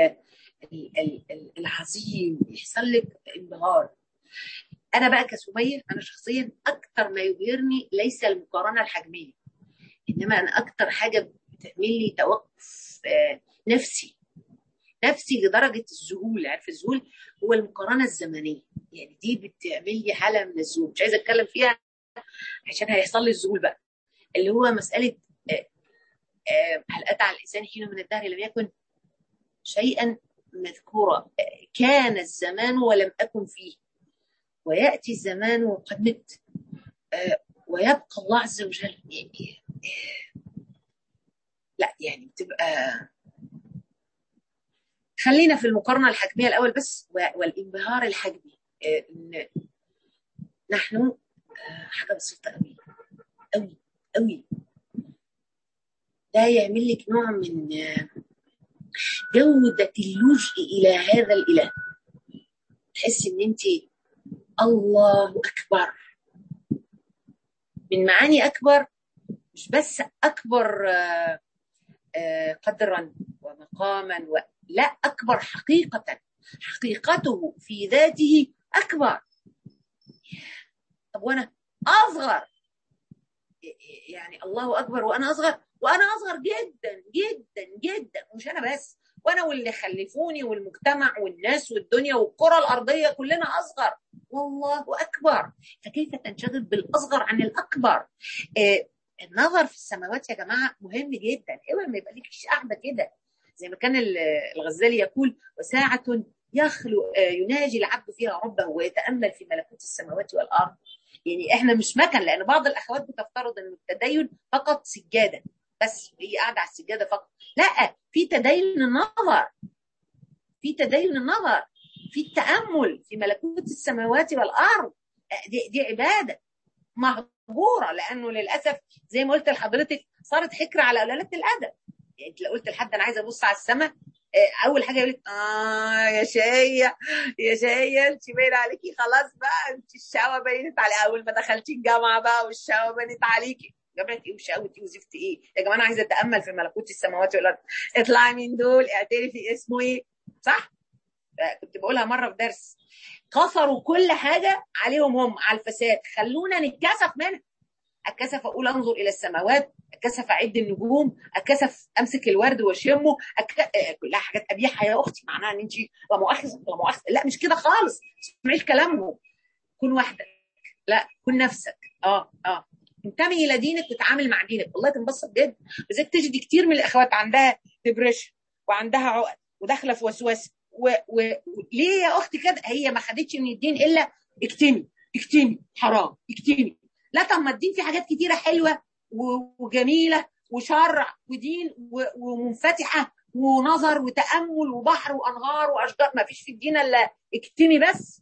العظيم يحصل لك انبهار انا بقى كسميه انا شخصيا اكثر ما يبهرني ليس المقارنه الحجميه انما انا اكثر حاجه بتعمل لي توقف نفسي نفسي لدرجه الذهول عارف الذهول هو المقارنه الزمنيه يعني دي بتعمل لي حاله من الذهول مش عايزه اتكلم فيها عشان هيحصل لي الذهول بقى اللي هو مساله هل اتى على الانسان حين من الدهر لم يكن شيئا مذكورا كان الزمان ولم اكن فيه وياتي الزمان وقد مت ويبقى الله عز وجل يعني لا يعني بتبقى خلينا في المقارنه الحجميه الاول بس والانبهار الحجمي ان نحن حاجه بسيطه قوي قوي قوي ده يعمل لك نوع من جودة اللجء إلى هذا الإله تحس إن أنت الله أكبر من معاني أكبر مش بس أكبر قدرا ومقاما و... لا أكبر حقيقة حقيقته في ذاته أكبر طب وأنا أصغر يعني الله أكبر وأنا أصغر وأنا أصغر جدا جدا جدا مش أنا بس وأنا واللي خلفوني والمجتمع والناس والدنيا والكرة الأرضية كلنا أصغر والله أكبر فكيف تنشغل بالأصغر عن الأكبر آه النظر في السماوات يا جماعة مهم جدا اوعى ما يبقى ليكش قاعدة كده زي ما كان الغزالي يقول وساعة يخلو يناجي العبد فيها ربه ويتأمل في ملكوت السماوات والأرض يعني احنا مش مكن لان بعض الاخوات بتفترض ان التدين فقط سجاده بس هي قاعده على السجاده فقط لا في تدين النظر في تدين النظر في التامل في ملكوت السماوات والارض دي, دي عباده مهجوره لانه للاسف زي ما قلت لحضرتك صارت حكره على قلالات الادب يعني انت لو قلت لحد انا عايزه ابص على السماء اول حاجه يقول لك اه يا شايه يا شايه انت باين عليكي خلاص بقى انت الشقوه بينت على اول ما دخلتي الجامعه بقى والشقوه بينت عليكي جامعه ايه وشقوتي وزفت ايه يا جماعه انا عايزه اتامل في ملكوت السماوات والارض اطلعي من دول اعترفي اسمه ايه صح كنت بقولها مره في درس كسروا كل حاجه عليهم هم على الفساد خلونا نتكسف منها اتكسف اقول انظر الى السماوات اتكسف اعد النجوم اتكسف امسك الورد واشمه أك... كلها حاجات قبيحه يا اختي معناها ان انت لا مؤاخذه لا مؤاخذه لا مش كده خالص اسمعيش كلامهم كن وحدك لا كن نفسك اه اه انتمي الى دينك وتعامل مع دينك والله تنبسط جدا بالذات تجدي كتير من الاخوات عندها ديبريشن وعندها عقد وداخله في وسواس وليه و... يا اختي كده هي ما خدتش من الدين الا اكتمي اكتمي حرام اكتمي لا طب ما الدين فيه حاجات كتيره حلوه وجميله وشرع ودين ومنفتحه ونظر وتامل وبحر وانهار واشجار ما فيش في الدين الا اكتمي بس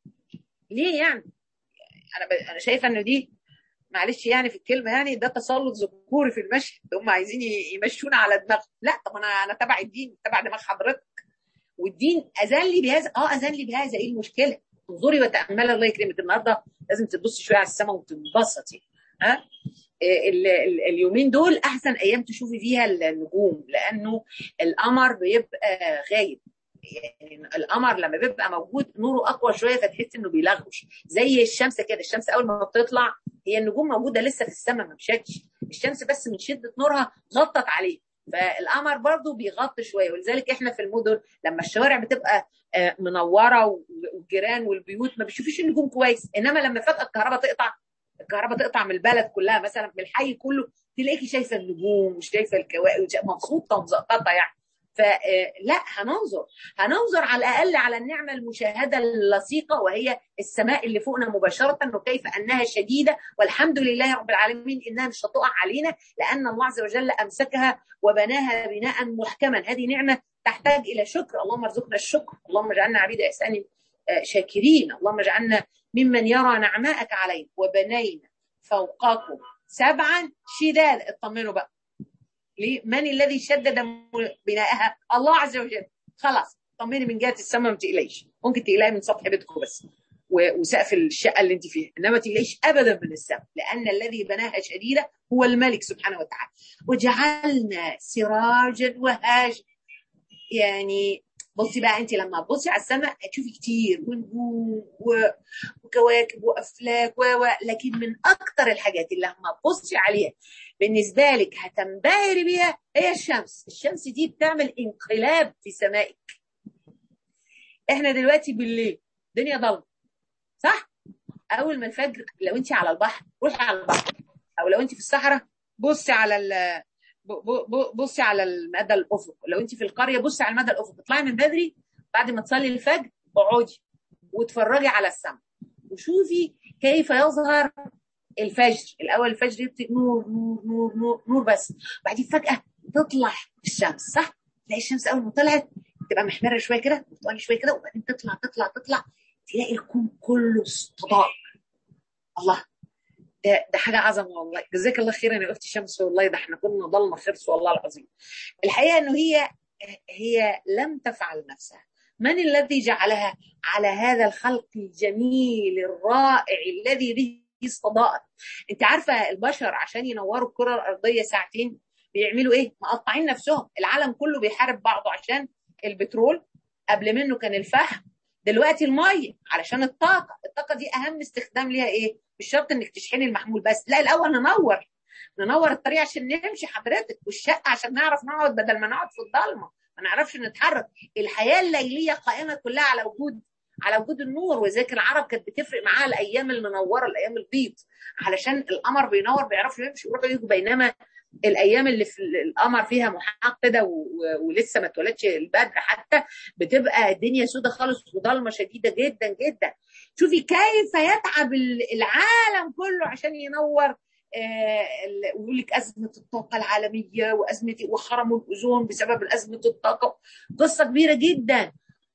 ليه يعني انا ب... انا شايفه ان دي معلش يعني في الكلمه يعني ده تسلط ذكوري في المشي هم عايزين يمشونا على دماغهم لا طب انا انا تبع الدين تبع دماغ حضرتك والدين اذن لي بهذا اه اذن لي بهذا ايه المشكله انظري وتاملي الله يكرمك النهارده لازم تبصي شويه على السماء وتنبسطي ها ال ال اليومين دول احسن ايام تشوفي فيها النجوم لانه القمر بيبقى غايب يعني القمر لما بيبقى موجود نوره اقوى شويه فتحس انه بيلغوش زي الشمس كده الشمس اول ما بتطلع هي النجوم موجوده لسه في السماء ما مشتش الشمس بس من شده نورها غطت عليه فالقمر برضو بيغطي شويه ولذلك احنا في المدن لما الشوارع بتبقى منوره والجيران والبيوت ما بيشوفوش النجوم كويس انما لما فجاه الكهرباء تقطع الكهرباء تقطع من البلد كلها مثلا من الحي كله تلاقيكي شايفه النجوم وشايفه الكواكب مبسوطه ومزقطه يعني فلا هننظر هننظر على الاقل على النعمه المشاهده اللصيقه وهي السماء اللي فوقنا مباشره وكيف انها شديده والحمد لله رب العالمين انها مش هتقع علينا لان الله عز وجل امسكها وبناها بناء محكما هذه نعمه تحتاج الى شكر اللهم ارزقنا الشكر اللهم اجعلنا عبيد احسان شاكرين اللهم اجعلنا ممن يرى نعمائك علينا وبنينا فوقكم سبعا شداد اطمنوا بقى ليه؟ من الذي شدد بنائها؟ الله عز وجل خلاص طمني من جهه السماء ما تقلقيش ممكن تقلقي من سطح بيتكم بس وسقف الشقه اللي انت فيها انما تقلقيش ابدا من السماء لان الذي بناها شديده هو الملك سبحانه وتعالى وجعلنا سراجا وهاجا يعني بصي بقى انت لما تبصي على السماء هتشوفي كتير ونجوم وكواكب وافلاك و لكن من اكتر الحاجات اللي لما تبصي عليها بالنسبه لك هتنبهري بيها هي الشمس الشمس دي بتعمل انقلاب في سمائك احنا دلوقتي بالليل الدنيا ضلمه صح اول ما الفجر لو انت على البحر روحي على البحر او لو انت في الصحراء بصي على ال بصي على المدى الافق لو انت في القريه بصي على المدى الافق اطلعي من بدري بعد ما تصلي الفجر اقعدي واتفرجي على السماء وشوفي كيف يظهر الفجر الاول الفجر يبتدي نور نور نور نور نور بس بعدين فجاه تطلع الشمس صح تلاقي الشمس اول ما طلعت تبقى محمره شويه كده وتقعد شويه كده وبعدين تطلع تطلع تطلع تلاقي الكون كله استضاء الله ده ده حاجه عظمه والله جزاك الله خيرا يا اختي شمس والله ده احنا كنا ضلمه خرس والله العظيم الحقيقه انه هي هي لم تفعل نفسها من الذي جعلها على هذا الخلق الجميل الرائع الذي به استضاءت انت عارفه البشر عشان ينوروا الكره الارضيه ساعتين بيعملوا ايه مقطعين نفسهم العالم كله بيحارب بعضه عشان البترول قبل منه كان الفحم دلوقتي الميه علشان الطاقه الطاقه دي اهم استخدام ليها ايه مش شرط انك تشحني المحمول بس لا الاول ننور ننور الطريق عشان نمشي حضرتك والشقه عشان نعرف نقعد بدل ما نقعد في الضلمه ما نعرفش نتحرك الحياه الليليه قائمه كلها على وجود على وجود النور وذلك العرب كانت بتفرق معاها الايام المنوره الايام البيض علشان القمر بينور بيعرفوا يمشوا يروحوا يجوا بينما الايام اللي في القمر فيها محاق كده ولسه ما اتولدش البدر حتى بتبقى الدنيا سودة خالص وضلمه شديده جدا جدا شوفي كيف يتعب العالم كله عشان ينور ويقول لك ازمه الطاقه العالميه وازمه وخرموا الاوزون بسبب ازمه الطاقه قصه كبيره جدا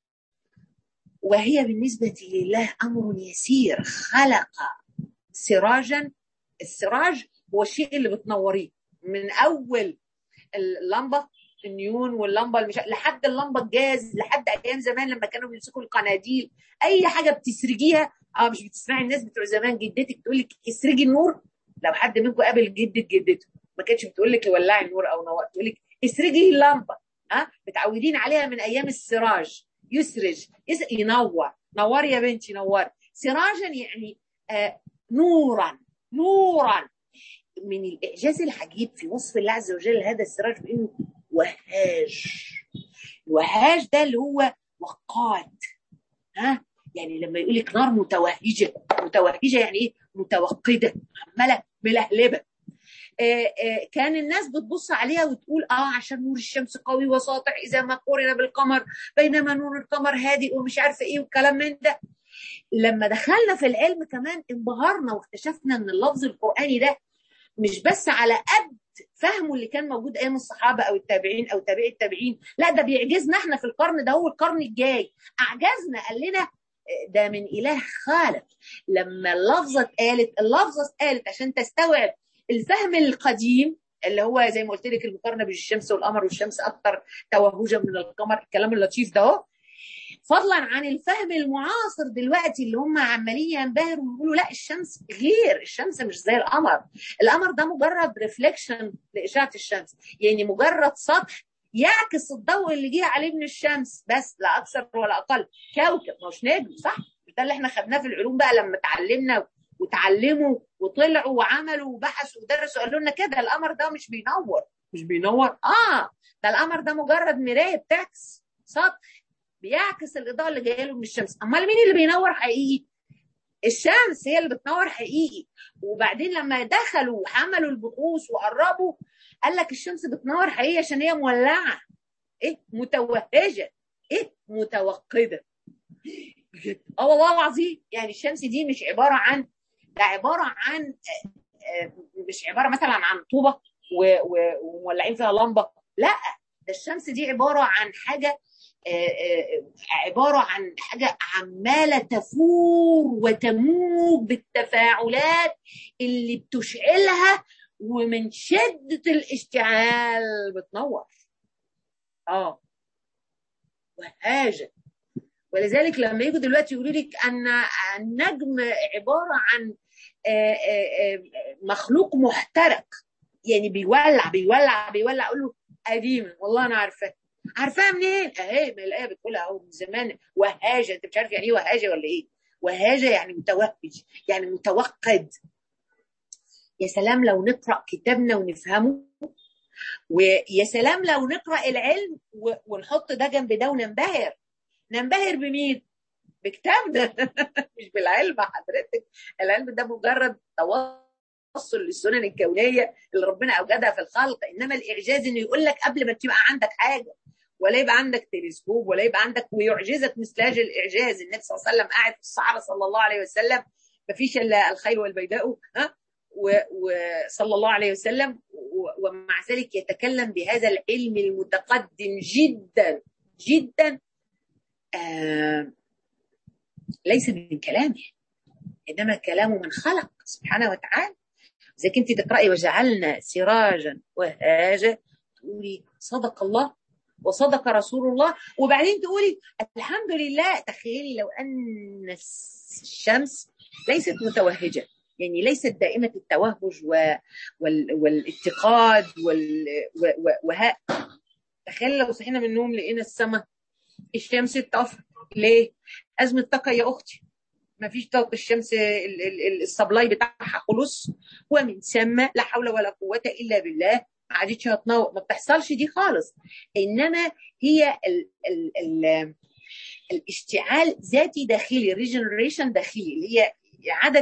وهي بالنسبه لله امر يسير خلق سراجا السراج هو الشيء اللي بتنوريه من اول اللمبه النيون واللمبه المش... لحد اللمبه الجاز لحد ايام زمان لما كانوا بيمسكوا القناديل اي حاجه بتسرجيها اه مش بتسمعي الناس بتوع زمان جدتك تقول لك اسرجي النور لو حد منكم قابل جده جدته ما كانتش بتقول لك ولعي النور او نور تقول لك اسرجي اللمبه ها أه؟ متعودين عليها من ايام السراج يسرج يس... ينور نور يا بنتي نور سراجا يعني آه نورا نورا من الاعجاز العجيب في وصف الله عز وجل هذا السراج بانه وهاج الوهاج ده اللي هو وقاد ها يعني لما يقول لك نار متوهجه متوهجه يعني ايه متوقده عماله ملهلبه آآ آآ كان الناس بتبص عليها وتقول اه عشان نور الشمس قوي وساطع اذا ما قورن بالقمر بينما نور القمر هادئ ومش عارفه ايه والكلام من ده لما دخلنا في العلم كمان انبهرنا واكتشفنا ان اللفظ القراني ده مش بس على قد فهمه اللي كان موجود ايام الصحابه او التابعين او تابعي التابعين لا ده بيعجزنا احنا في القرن ده هو القرن الجاي اعجزنا قال لنا ده من اله خالق لما اللفظه اتقالت اللفظه اتقالت عشان تستوعب الفهم القديم اللي هو زي ما قلت لك المقارنه بين الشمس والقمر والشمس اكثر توهجا من القمر الكلام اللطيف ده فضلا عن الفهم المعاصر دلوقتي اللي هم عمالين ينبهروا ويقولوا لا الشمس غير الشمس مش زي القمر القمر ده مجرد ريفليكشن لاشعه الشمس يعني مجرد سطح يعكس الضوء اللي جه عليه من الشمس بس لا اكثر ولا اقل كوكب مش نجم صح ده اللي احنا خدناه في العلوم بقى لما اتعلمنا وتعلموا وطلعوا وعملوا وبحثوا ودرسوا قالوا لنا كده القمر ده مش بينور مش بينور اه ده القمر ده مجرد مرايه بتعكس سطح بيعكس الاضاءه اللي جايه له من الشمس امال مين اللي بينور حقيقي الشمس هي اللي بتنور حقيقي وبعدين لما دخلوا وعملوا البحوث وقربوا قال لك الشمس بتنور حقيقي عشان هي مولعه ايه متوهجه ايه متوقده اه والله العظيم يعني الشمس دي مش عباره عن ده عباره عن مش عباره مثلا عن طوبه ومولعين فيها لمبه لا ده الشمس دي عباره عن حاجه عباره عن حاجه عماله تفور وتموج بالتفاعلات اللي بتشعلها ومن شده الاشتعال بتنور اه وهاجه ولذلك لما يجوا دلوقتي يقولوا لك ان النجم عباره عن مخلوق محترق يعني بيولع بيولع بيولع اقول له قديما والله انا عارفاه عارفاها منين؟ اهي ما الايه بتقولها اهو من زمان وهاجه انت مش عارف يعني ايه وهاجه ولا ايه؟ وهاجه يعني متوهج يعني متوقد يا سلام لو نقرا كتابنا ونفهمه ويا سلام لو نقرا العلم ونحط ده جنب ده وننبهر ننبهر بمين؟ بكتابنا مش بالعلم حضرتك العلم ده مجرد توصل للسنن الكونيه اللي ربنا اوجدها في الخلق انما الاعجاز انه يقول لك قبل ما تبقى عندك حاجه ولا يبقى عندك تلسكوب ولا يبقى عندك ويعجزك مثل هذا الاعجاز النبي صلى الله عليه وسلم قاعد في الصحراء صلى الله عليه وسلم ما فيش الا الخيل والبيداء ها وصلى الله عليه وسلم ومع ذلك يتكلم بهذا العلم المتقدم جدا جدا آه ليس من كلامه انما كلامه من خلق سبحانه وتعالى اذا كنت تقراي وجعلنا سراجا وهاجا تقولي صدق الله وصدق رسول الله وبعدين تقولي الحمد لله تخيلي لو ان الشمس ليست متوهجه يعني ليست دائمه التوهج و... وال... والاتقاد وال... و... وها تخيل لو صحينا من النوم لقينا السماء الشمس اتطفت ليه؟ ازمه طاقه يا اختي ما فيش طاقه الشمس السبلاي بتاعها خلص ومن ثم لا حول ولا قوه الا بالله ما عادتش هتنور ما بتحصلش دي خالص انما هي ال ال ال الاشتعال ذاتي داخلي ريجنريشن داخلي اللي هي اعاده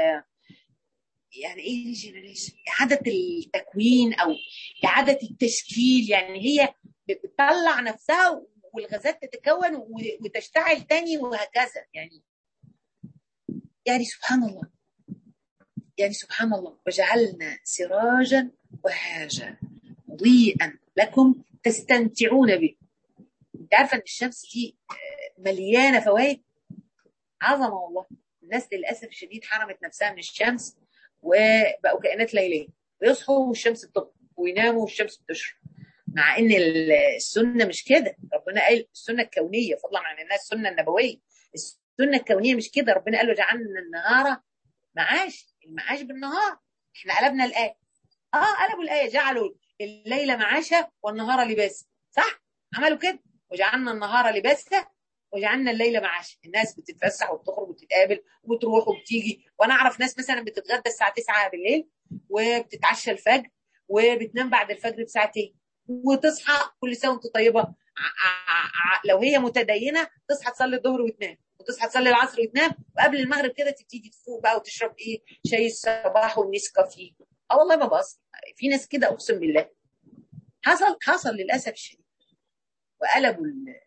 يعني ايه ريجنريشن؟ اعاده التكوين او اعاده التشكيل يعني هي بتطلع نفسها والغازات تتكون وتشتعل تاني وهكذا يعني يعني سبحان الله يعني سبحان الله وجعلنا سراجا وهاجا ضيئا لكم تستمتعون به انت عارفه ان الشمس دي مليانه فوائد عظمه والله الناس للاسف الشديد حرمت نفسها من الشمس وبقوا كائنات ليليه بيصحوا والشمس بتطلع ويناموا والشمس بتشرق مع ان السنه مش كده ربنا قال السنه الكونيه فضلا عن انها السنه النبويه السنه الكونيه مش كده ربنا قال له جعلنا النهار معاش المعاش بالنهار احنا قلبنا الايه اه قلبوا الايه جعلوا الليل معاشا والنهار لباسا صح عملوا كده وجعلنا النهار لباسا وجعلنا الليل معاشا الناس بتتفسح وبتخرج وبتتقابل وبتروح وبتيجي وانا اعرف ناس مثلا بتتغدى الساعه 9 بالليل وبتتعشى الفجر وبتنام بعد الفجر بساعتين وتصحى كل سنه وانت طيبه لو هي متدينه تصحى تصلي الظهر وتنام وتصحى تصلي العصر وتنام وقبل المغرب كده تبتدي تفوق بقى وتشرب ايه شاي الصباح والنسكافيه اه والله ما بقصد في ناس كده اقسم بالله حصل حصل للاسف الشديد وقلبوا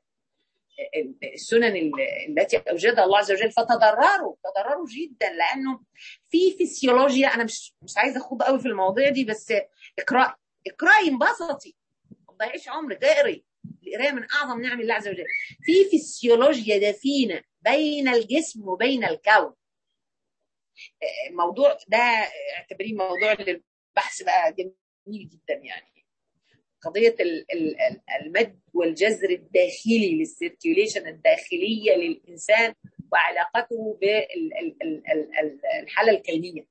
السنن التي اوجدها الله عز وجل فتضرروا تضرروا جدا لانه في فسيولوجيا انا مش مش عايزه اخوض قوي في المواضيع دي بس اقراي اقراي انبسطي ما تضيعيش عمرك اقري القرايه من اعظم نعم الله عز وجل في فسيولوجيا دفينه بين الجسم وبين الكون الموضوع ده اعتبريه موضوع للبحث بقى جميل جدا يعني قضيه المد والجزر الداخلي للسيركيوليشن الداخليه للانسان وعلاقته بالحاله الكونيه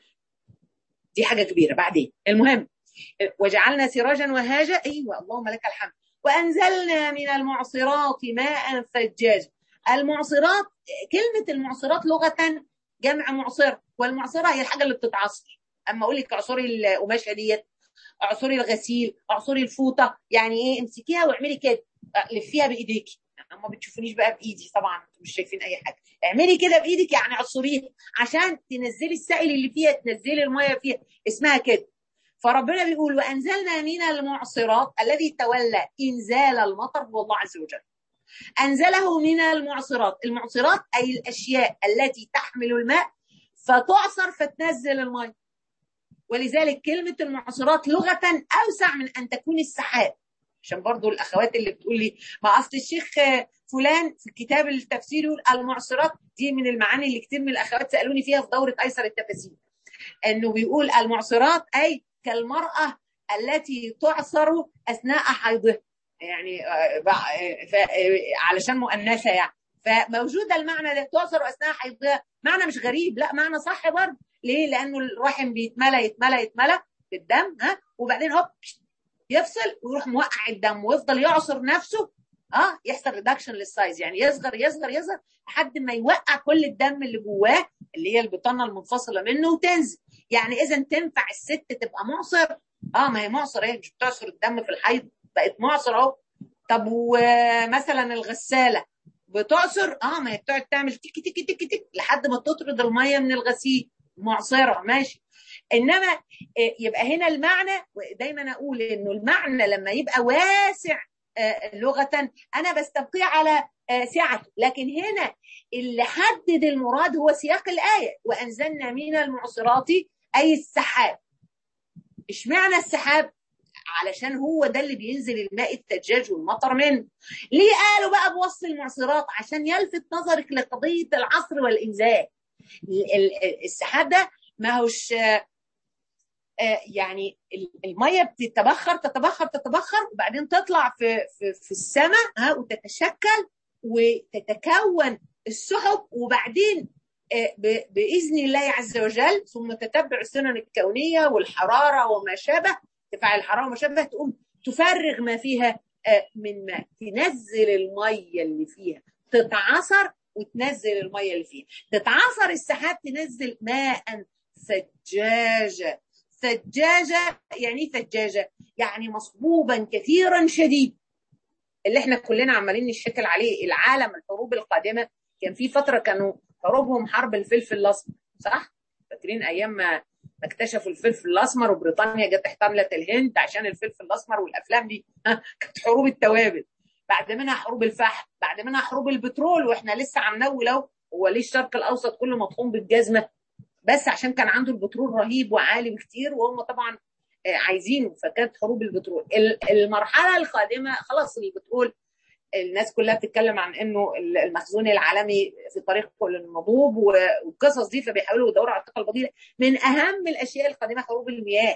دي حاجه كبيره بعدين المهم وجعلنا سراجا وهاجا ايوه اللهم لك الحمد وانزلنا من المعصرات ماء ثجاجا المعصرات كلمه المعصرات لغه جمع معصره والمعصره هي الحاجه اللي بتتعصر اما اقول لك اعصري القماشه ديت اعصري الغسيل اعصري الفوطه يعني ايه امسكيها واعملي كده لفيها بايديكي يعني ما بتشوفونيش بقى بايدي طبعا مش شايفين اي حاجه اعملي كده بايدك يعني عصريها عشان تنزلي السائل اللي فيها تنزلي الميه فيها اسمها كده فربنا بيقول وانزلنا من المعصرات الذي تولى انزال المطر هو الله عز وجل انزله من المعصرات المعصرات اي الاشياء التي تحمل الماء فتعصر فتنزل الماء ولذلك كلمة المعصرات لغة أوسع من أن تكون السحاب عشان برضو الأخوات اللي بتقول لي ما أصل الشيخ فلان في كتاب التفسير يقول المعصرات دي من المعاني اللي كتير من الأخوات سألوني فيها في دورة أيسر التفاسير أنه بيقول المعصرات أي كالمرأة التي تعصر أثناء حيضها يعني علشان مؤنثة يعني فموجود المعنى ده تعصر أثناء حيضها معنى مش غريب لا معنى صح برضه ليه؟ لانه الرحم بيتملى يتملى يتملى بالدم ها وبعدين هوب يفصل ويروح موقع الدم ويفضل يعصر نفسه اه يحصل ريدكشن للسايز يعني يصغر يصغر يصغر لحد ما يوقع كل الدم اللي جواه اللي هي البطانه المنفصله منه وتنزل يعني اذا تنفع الست تبقى معصر اه ما هي معصر هي مش بتعصر الدم في الحيض بقت معصر اهو طب ومثلا الغساله بتعصر اه ما هي بتقعد تعمل تك تك تك تك لحد ما تطرد الميه من الغسيل معصره ماشي انما يبقى هنا المعنى دايما اقول انه المعنى لما يبقى واسع لغه انا بستبقيه على سعته لكن هنا اللي حدد المراد هو سياق الايه وانزلنا من المعصرات اي السحاب اشمعنى السحاب علشان هو ده اللي بينزل الماء الثجاج والمطر منه ليه قالوا بقى بوصف المعصرات عشان يلفت نظرك لقضيه العصر والانزال السحاب ده ما هوش يعني الميه بتتبخر تتبخر تتبخر وبعدين تطلع في في, في السماء ها وتتشكل وتتكون السحب وبعدين باذن الله عز وجل ثم تتبع السنن الكونيه والحراره وما شابه تفعل الحراره وما شابه تقوم تفرغ ما فيها من ماء تنزل الميه اللي فيها تتعصر وتنزل الميه اللي فيها تتعصر السحاب تنزل ماء ثجاجه ثجاجه يعني ايه ثجاجه يعني مصبوبا كثيرا شديد اللي احنا كلنا عمالين نشتكل عليه العالم الحروب القادمه كان في فتره كانوا حروبهم حرب الفلفل الاسمر صح فاكرين ايام ما اكتشفوا الفلفل الاسمر وبريطانيا جت احتلت الهند عشان الفلفل الاسمر والافلام دي كانت حروب التوابل بعد منها حروب الفحم بعد منها حروب البترول واحنا لسه عم نول اهو هو ليه الشرق الاوسط كله مطحون بالجزمه بس عشان كان عنده البترول رهيب وعالي بكتير وهم طبعا عايزينه فكانت حروب البترول المرحله القادمه خلاص البترول الناس كلها بتتكلم عن انه المخزون العالمي في طريقه للنضوب والقصص دي فبيحاولوا يدوروا على الطاقه البديله من اهم الاشياء القادمه حروب المياه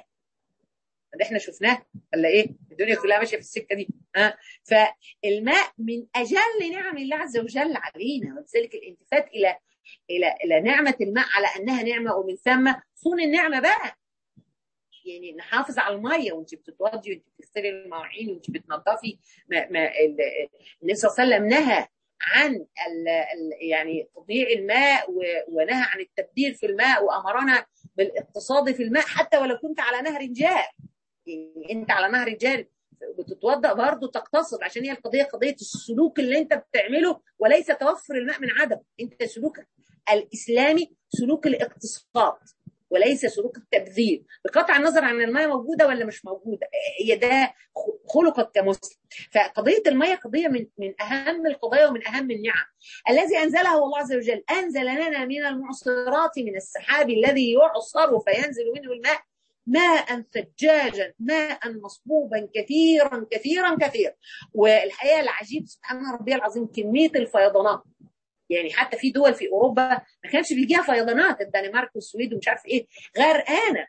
ده احنا شفناه ولا ايه؟ الدنيا كلها ماشيه في السكه دي ها فالماء من اجل نعم الله عز وجل علينا ولذلك الالتفات الى الى الى نعمه الماء على انها نعمه ومن ثم صون النعمه بقى يعني نحافظ على الميه وانت بتتوضي وانت بتغسلي المواعين وانت بتنظفي ما ما النبي صلى الله عليه وسلم نهى عن ال ال يعني تضييع الماء ونهى عن التبذير في الماء وامرنا بالاقتصاد في الماء حتى ولو كنت على نهر جار يعني انت على نهر جاري بتتوضا برضه تقتصد عشان هي القضيه قضيه السلوك اللي انت بتعمله وليس توفر الماء من عدم انت سلوكك الاسلامي سلوك الاقتصاد وليس سلوك التبذير بقطع النظر عن الميه موجوده ولا مش موجوده هي ده خلقك كمسلم فقضيه الميه قضيه من من اهم القضايا ومن اهم النعم الذي انزله الله عز وجل انزل لنا من المعصرات من السحاب الذي يعصر فينزل منه الماء ماء ثجاجا ماء مصبوبا كثيرا كثيرا كثيرا والحقيقه العجيب سبحان ربي العظيم كميه الفيضانات يعني حتى في دول في اوروبا ما كانش بيجيها فيضانات الدنمارك والسويد ومش عارف ايه غرقانه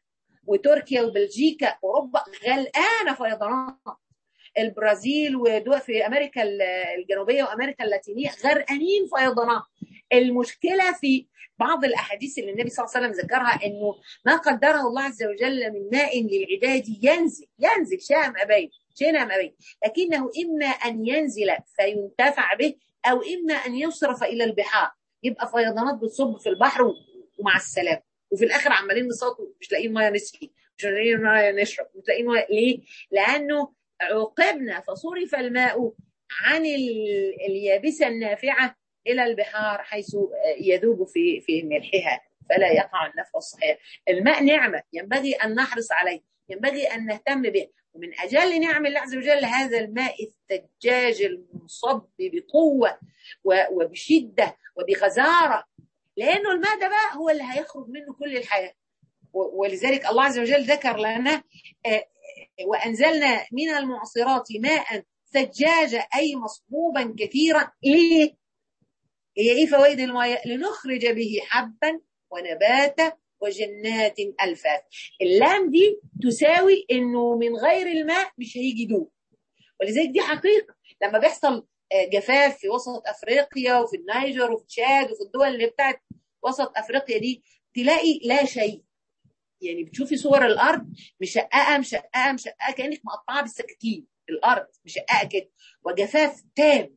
وتركيا وبلجيكا اوروبا غلقانه فيضانات البرازيل ودول في امريكا الجنوبيه وامريكا اللاتينيه غرقانين فيضانات المشكله في بعض الاحاديث اللي النبي صلى الله عليه وسلم ذكرها انه ما قدره الله عز وجل من ماء للعباد ينزل ينزل شاء ام ابين شئنا ام ابين لكنه اما ان ينزل فينتفع به او اما ان يصرف الى البحار يبقى فيضانات بتصب في البحر ومع السلامه وفي الاخر عمالين نصوت مش لاقيين ميه نسقي مش لاقيين ميه نشرب مش لاقيين ميه ليه؟ لانه عوقبنا فصرف الماء عن اليابسه النافعه الى البحار حيث يذوب في في ملحها فلا يقع النفع الصحيح الماء نعمه ينبغي ان نحرص عليه ينبغي ان نهتم به ومن اجل نعم الله عز وجل هذا الماء الثجاج المصب بقوه وبشده وبغزاره لانه الماء ده بقى هو اللي هيخرج منه كل الحياه ولذلك الله عز وجل ذكر لنا وانزلنا من المعصرات ماء ثجاجا اي مصبوبا كثيرا ليه؟ هي ايه فوائد الماء؟ لنخرج به حبا ونباتا وجنات الفاف اللام دي تساوي انه من غير الماء مش هيجي دوب ولذلك دي حقيقه لما بيحصل جفاف في وسط افريقيا وفي النيجر وفي تشاد وفي الدول اللي بتاعت وسط افريقيا دي تلاقي لا شيء يعني بتشوفي صور الارض مشققه مشققه مشققه كانك مقطعه بالسكاكين الارض مشققه كده وجفاف تام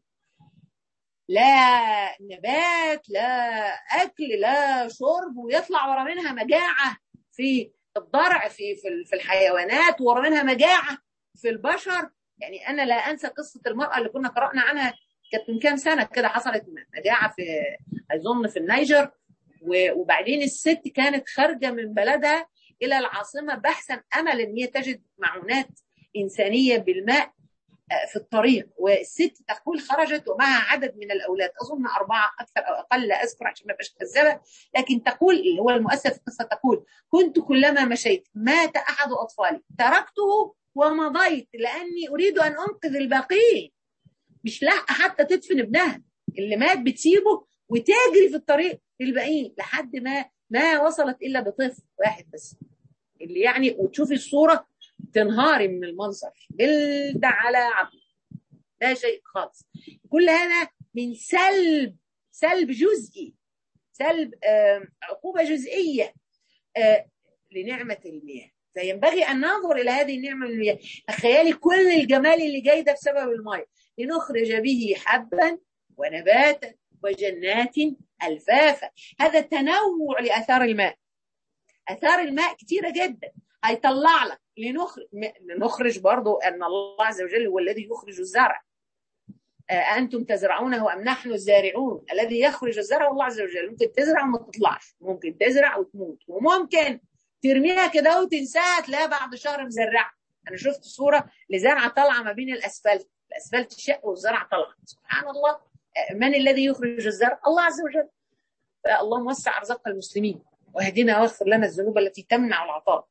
لا نبات لا اكل لا شرب ويطلع ورا منها مجاعه في الضرع في في الحيوانات ورا منها مجاعه في البشر يعني انا لا انسى قصه المراه اللي كنا قرانا عنها كانت من كام سنه كده حصلت مجاعه في اظن في النيجر وبعدين الست كانت خارجه من بلدها الى العاصمه بحثا امل ان هي تجد معونات انسانيه بالماء في الطريق والست تقول خرجت ومعها عدد من الاولاد اظن اربعه اكثر او اقل لا اذكر عشان ما ابقاش كذابه لكن تقول اللي هو المؤسف في القصه تقول كنت كلما مشيت مات احد اطفالي تركته ومضيت لاني اريد ان انقذ الباقيين مش لاحقه حتى تدفن ابنها اللي مات بتسيبه وتجري في الطريق للباقيين لحد ما ما وصلت الا بطفل واحد بس اللي يعني وتشوفي الصوره تنهاري من المنظر جلد على عظم لا شيء خالص كل هذا من سلب سلب جزئي سلب عقوبة جزئية لنعمة المياه فينبغي أن ننظر إلى هذه النعمة من المياه تخيلي كل الجمال اللي جاي ده بسبب الماء لنخرج به حبا ونباتا وجنات ألفافا هذا تنوع لأثار الماء أثار الماء كثيرة جدا هيطلع لك لنخرج نخرج برضو ان الله عز وجل هو الذي يخرج الزرع انتم تزرعونه ام نحن الزارعون الذي يخرج الزرع الله عز وجل ممكن تزرع وما تطلعش ممكن تزرع وتموت وممكن ترميها كده وتنساها تلاقيها بعد شهر مزرعه انا شفت صوره لزرعه طالعه ما بين الاسفلت الاسفلت شق والزرع طلع سبحان الله من الذي يخرج الزرع الله عز وجل اللهم وسع ارزاق المسلمين واهدنا واغفر لنا الذنوب التي تمنع العطاء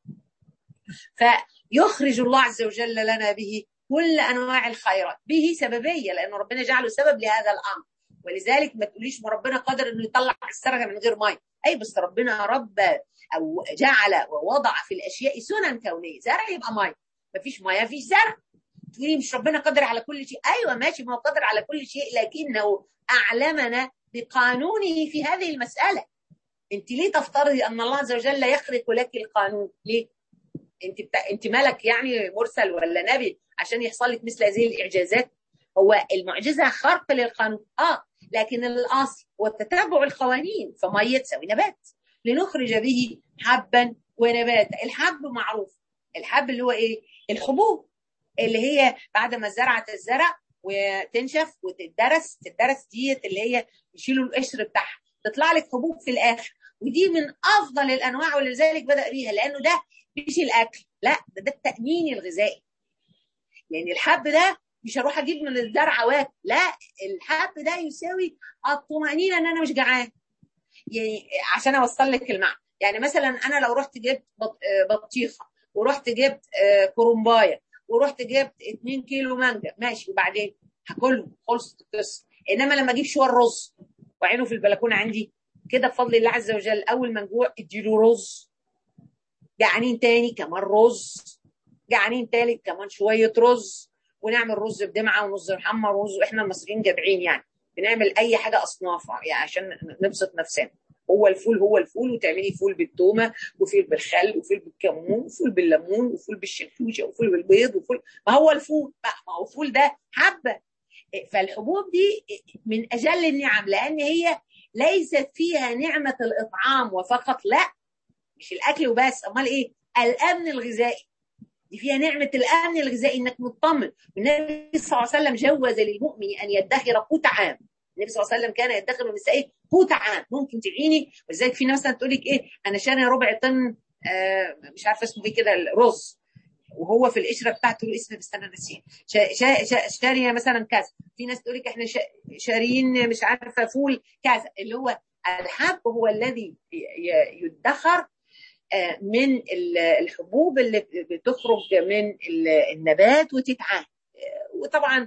فيخرج الله عز وجل لنا به كل انواع الخيرات به سببيه لان ربنا جعله سبب لهذا الامر ولذلك ما تقوليش ما ربنا قادر انه يطلع السرقه من غير ميه اي بس ربنا رب او جعل ووضع في الاشياء سنن كونيه زرع يبقى ميه ما فيش ميه فيش زرع تقولي مش ربنا قادر على كل شيء ايوه ماشي ما هو قادر على كل شيء لكنه اعلمنا بقانونه في هذه المساله انت ليه تفترضي ان الله عز وجل يخرق لك القانون ليه انت بتا... انت ملك يعني مرسل ولا نبي عشان يحصل لك مثل هذه الاعجازات هو المعجزه خرق للقانون اه لكن الاصل هو تتبع القوانين فميه تساوي نبات لنخرج به حبا ونباتا الحب معروف الحب اللي هو ايه الحبوب اللي هي بعد ما زرعت الزرع وتنشف وتدرس تدرس ديت اللي هي يشيلوا القشر بتاعها تطلع لك حبوب في الاخر ودي من افضل الانواع ولذلك بدا بيها لانه ده مش الاكل لا ده, ده التامين الغذائي يعني الحب ده مش هروح اجيب من الزرع واكل لا الحب ده يساوي الطمانينه ان انا مش جعان يعني عشان اوصل لك المعنى يعني مثلا انا لو رحت جبت بطيخه ورحت جبت كرومبايه ورحت جبت 2 كيلو مانجا ماشي وبعدين هاكلهم خلصت القصه انما لما اجيب شويه رز وعينه في البلكونه عندي كده بفضل الله عز وجل اول ما نجوع اديله رز جعانين تاني كمان رز جعانين تالت كمان شويه رز ونعمل رز بدمعه ورز محمر ورز احنا المصريين جدعين يعني بنعمل اي حاجه اصناف يعني عشان نبسط نفسنا هو الفول هو الفول وتعملي فول بالتومه وفول بالخل وفول بالكمون وفول بالليمون وفول بالشنكوشه وفول بالبيض وفول ما هو الفول ما هو الفول ده حبه فالحبوب دي من اجل النعم لان هي ليست فيها نعمه الاطعام وفقط لا مش الاكل وبس امال ايه الامن الغذائي دي فيها نعمة الأمن الغذائي إنك مطمن النبي صلى الله عليه وسلم جوز للمؤمن أن يدخر قوت عام النبي صلى الله عليه وسلم كان يدخر من النساء قوت عام ممكن تعيني ولذلك في ناس مثلا تقول لك إيه أنا شاري ربع طن آه مش عارفة اسمه إيه كده الرز وهو في القشره بتاعته له اسم بس انا ناسيه شاريه مثلا كذا في ناس تقول لك احنا شاريين مش عارفه فول كذا اللي هو الحب هو الذي يدخر من الحبوب اللي بتخرج من النبات وتتعان وطبعا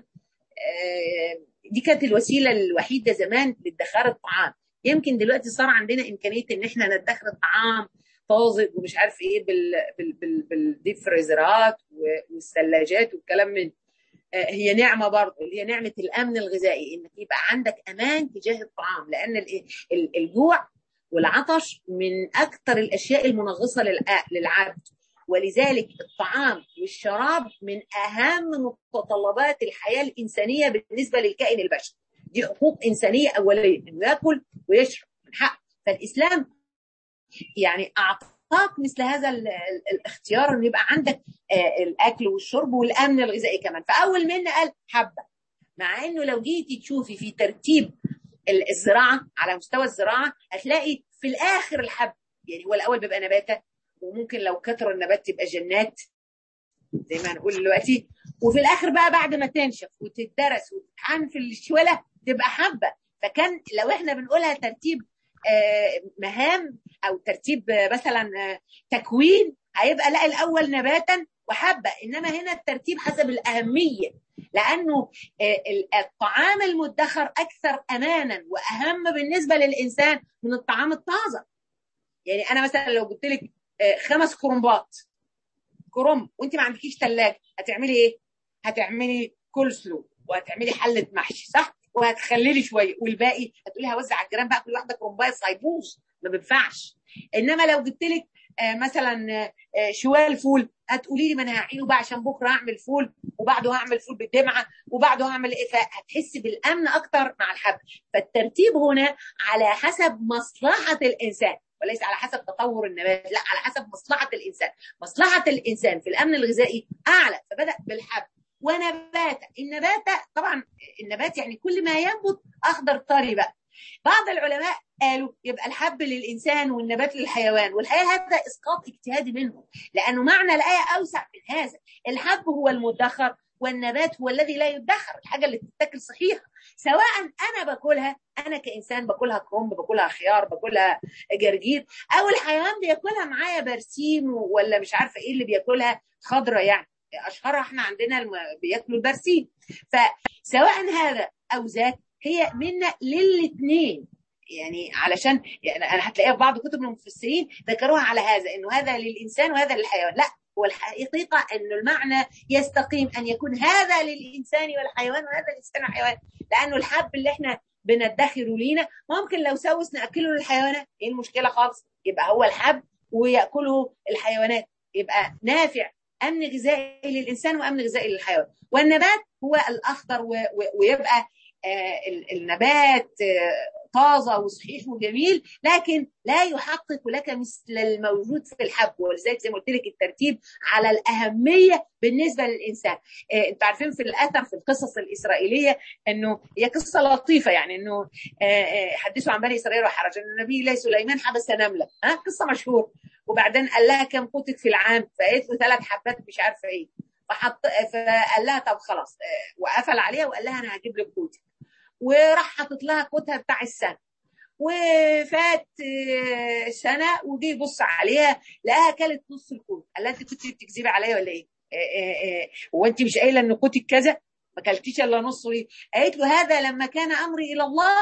دي كانت الوسيله الوحيده زمان لادخار الطعام يمكن دلوقتي صار عندنا امكانيه ان احنا ندخر الطعام طازج ومش عارف ايه بال بال بال بالديب فريزرات والثلاجات والكلام من هي نعمه برضه اللي هي نعمه الامن الغذائي انك يبقى عندك امان تجاه الطعام لان الجوع والعطش من اكثر الاشياء المنغصه للعبد ولذلك الطعام والشراب من اهم متطلبات الحياه الانسانيه بالنسبه للكائن البشري دي حقوق انسانيه اوليه انه ياكل ويشرب من حق فالاسلام يعني اعطاك مثل هذا الاختيار انه يبقى عندك الاكل والشرب والامن الغذائي كمان فاول منا قال حبه مع انه لو جيتي تشوفي في ترتيب الزراعه على مستوى الزراعه هتلاقي في الاخر الحب يعني هو الاول بيبقى نباته وممكن لو كثر النبات تبقى جنات زي ما هنقول دلوقتي وفي الاخر بقى بعد ما تنشف وتدرس وتتحن في الشوله تبقى حبه فكان لو احنا بنقولها ترتيب مهام او ترتيب مثلا تكوين هيبقى لا الاول نباتا وحبه انما هنا الترتيب حسب الاهميه لانه الطعام المدخر اكثر امانا واهم بالنسبه للانسان من الطعام الطازه يعني انا مثلا لو قلت لك خمس كرنبات كرنب وانت ما عندكيش ثلاجه هتعملي ايه هتعملي كولسلو وهتعملي حله محشي صح وهتخللي شويه والباقي هتقولي هوزع على الجيران بقى كل واحده كرنبايه هيبوظ ما بينفعش انما لو جبت لك مثلا شوال فول هتقولي لي ما انا هعينه بقى عشان بكره هعمل فول وبعده هعمل فول بالدمعه وبعده هعمل ايه فهتحسي بالامن اكتر مع الحب فالترتيب هنا على حسب مصلحه الانسان وليس على حسب تطور النبات لا على حسب مصلحه الانسان مصلحه الانسان في الامن الغذائي اعلى فبدا بالحب ونباتا النبات طبعا النبات يعني كل ما ينبت اخضر طري بقى بعض العلماء قالوا يبقى الحب للانسان والنبات للحيوان والحقيقه هذا اسقاط اجتهادي منهم لانه معنى الايه اوسع من هذا الحب هو المدخر والنبات هو الذي لا يدخر الحاجه اللي تتاكل صحيحه سواء انا باكلها انا كانسان باكلها كرنب باكلها خيار باكلها جرجير او الحيوان بياكلها معايا برسيم ولا مش عارفه ايه اللي بياكلها خضره يعني اشهرها احنا عندنا الم... بياكلوا البرسيم فسواء هذا او ذاك هي منا للاثنين يعني علشان يعني انا هتلاقيها في بعض كتب المفسرين ذكروها على هذا انه هذا للانسان وهذا للحيوان لا هو الحقيقة أن المعنى يستقيم أن يكون هذا للإنسان والحيوان وهذا للإنسان والحيوان لأنه الحب اللي احنا بندخره لينا ممكن لو سوس نأكله للحيوانات إيه المشكلة خالص يبقى هو الحب ويأكله الحيوانات يبقى نافع أمن غذائي للإنسان وأمن غذائي للحيوان والنبات هو الأخضر ويبقى النبات طازه وصحيح وجميل لكن لا يحقق لك مثل الموجود في الحب ولذلك زي ما قلت لك الترتيب على الاهميه بالنسبه للانسان انتوا عارفين في الاثر في القصص الاسرائيليه انه هي قصه لطيفه يعني انه حدثوا عن بني اسرائيل وحرج ان النبي الله سليمان حبس نمله ها قصه مشهور وبعدين قال لها كم قوتك في العام فقالت له ثلاث حبات مش عارفه ايه فحط فقال لها طب خلاص وقفل عليها وقال لها انا هجيب لك قوتك وراح حاطط لها كوتها بتاع السنه وفات سنه وجي يبص عليها لقاها كلت نص الكوت قال لها انت كنت بتكذبي عليا ولا ايه؟ هو انت مش قايله ان كوتك كذا؟ ما كلتيش الا نصه ايه؟ قالت له هذا لما كان امري الى الله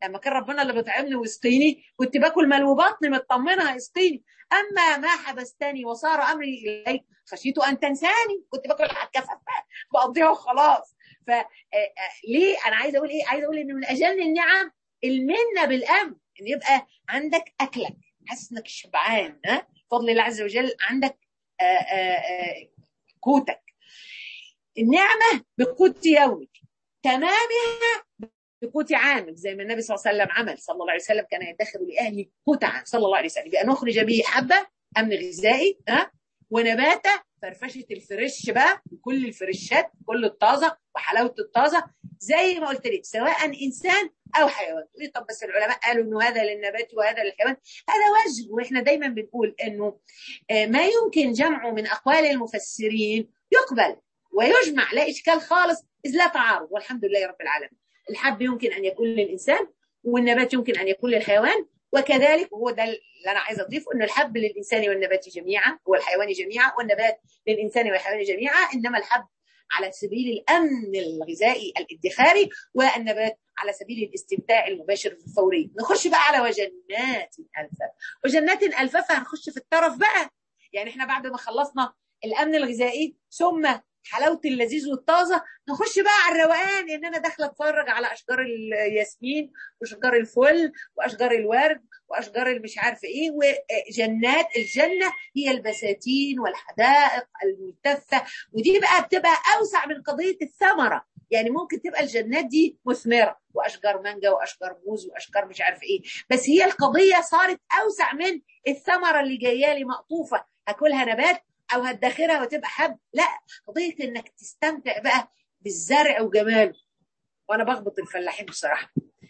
لما كان ربنا اللي بيطعمني ويسقيني كنت باكل ملو بطني مطمنه هيسقيني اما ما حبستني وصار امري اليك خشيت ان تنساني كنت باكل على الكفاف بقضيها وخلاص ف ليه انا عايزه اقول ايه عايزه اقول ان من اجل النعم المنه بالامن ان يبقى عندك اكلك حاسس انك شبعان ها بفضل الله عز وجل عندك آآ آآ قوتك النعمه بقوت يومك تمامها بقوت عامك زي ما النبي صلى الله عليه وسلم عمل صلى الله عليه وسلم كان يدخر لاهله قوت عام صلى الله عليه وسلم بان نخرج به حبه امن غذائي ها ونباته فرفشه الفريش بقى كل الفريشات كل الطازه وحلاوه الطازه زي ما قلت لك سواء انسان او حيوان تقولي طب بس العلماء قالوا انه هذا للنبات وهذا للحيوان هذا وجه واحنا دايما بنقول انه ما يمكن جمعه من اقوال المفسرين يقبل ويجمع لا اشكال خالص اذ لا تعارض والحمد لله رب العالمين الحب يمكن ان يكون للانسان والنبات يمكن ان يكون للحيوان وكذلك هو ده اللي انا عايز اضيفه انه الحب للانسان والنبات جميعا والحيوان جميعا والنبات للانسان والحيوان جميعا انما الحب على سبيل الامن الغذائي الادخاري والنبات على سبيل الاستمتاع المباشر الفوري نخش بقى على وجنات الفاف وجنات الفاف هنخش في الطرف بقى يعني احنا بعد ما خلصنا الامن الغذائي ثم حلاوه اللذيذ والطازه نخش بقى على الروقان ان انا داخله اتفرج على اشجار الياسمين واشجار الفل واشجار الورد واشجار المش عارفه ايه وجنات الجنه هي البساتين والحدائق الملتفه ودي بقى بتبقى اوسع من قضيه الثمره يعني ممكن تبقى الجنات دي مثمره واشجار مانجا واشجار موز واشجار مش عارفه ايه بس هي القضيه صارت اوسع من الثمره اللي جايه لي مقطوفه هاكلها نبات او هتدخرها وتبقى حب لا قضيه انك تستمتع بقى بالزرع وجماله وانا بخبط الفلاحين بصراحه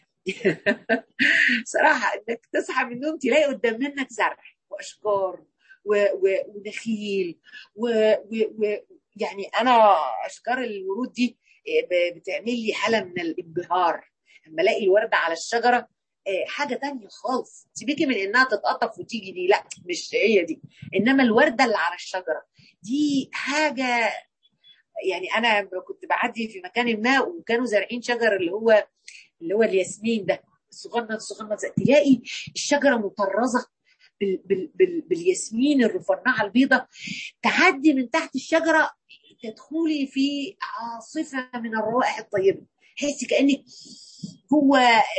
صراحه انك تصحى من النوم تلاقي قدام منك زرع واشجار ونخيل ويعني انا اشجار الورود دي بتعمل لي حاله من الانبهار لما الاقي الورده على الشجره حاجه تانية خالص سيبيكي من انها تتقطف وتيجي دي لا مش هي دي انما الورده اللي على الشجره دي حاجه يعني انا كنت بعدي في مكان ما وكانوا زارعين شجر اللي هو اللي هو الياسمين ده الصغنن الصغنن تلاقي الشجره مطرزه بال بال بال بالياسمين الرفرنعه البيضة تعدي من تحت الشجره تدخلي في عاصفه من الروائح الطيبه تحسي كانك هو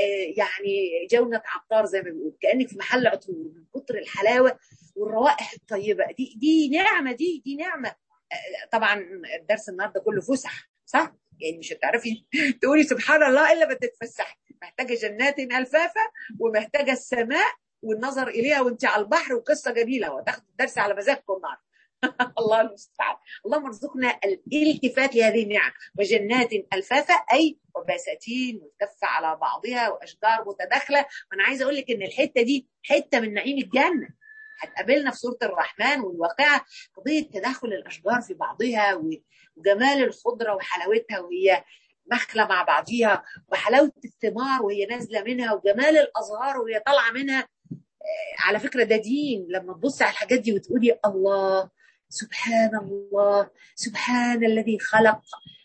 يعني جونة عطار زي ما بيقول كانك في محل عطور من كتر الحلاوه والروائح الطيبه دي دي نعمه دي دي نعمه طبعا الدرس النهارده كله فسح صح؟ يعني مش هتعرفي تقولي سبحان الله الا بتتفسحي محتاجه جنات الفافه ومحتاجه السماء والنظر اليها وانت على البحر وقصه جميله وتاخد الدرس على مزاجكم النهارده الله المستعان اللهم ارزقنا الالتفات لهذه النعم وجنات الفافه اي وبساتين ملتفه على بعضها واشجار متداخله وانا عايزه اقول لك ان الحته دي حته من نعيم الجنه هتقابلنا في سوره الرحمن والواقعه قضيه تداخل الاشجار في بعضها وجمال الخضره وحلاوتها وهي مخلة مع بعضيها وحلاوة الثمار وهي نازلة منها وجمال الأزهار وهي طالعة منها على فكرة ده دين لما تبصي على الحاجات دي وتقولي الله سبحان الله سبحان الذي خلق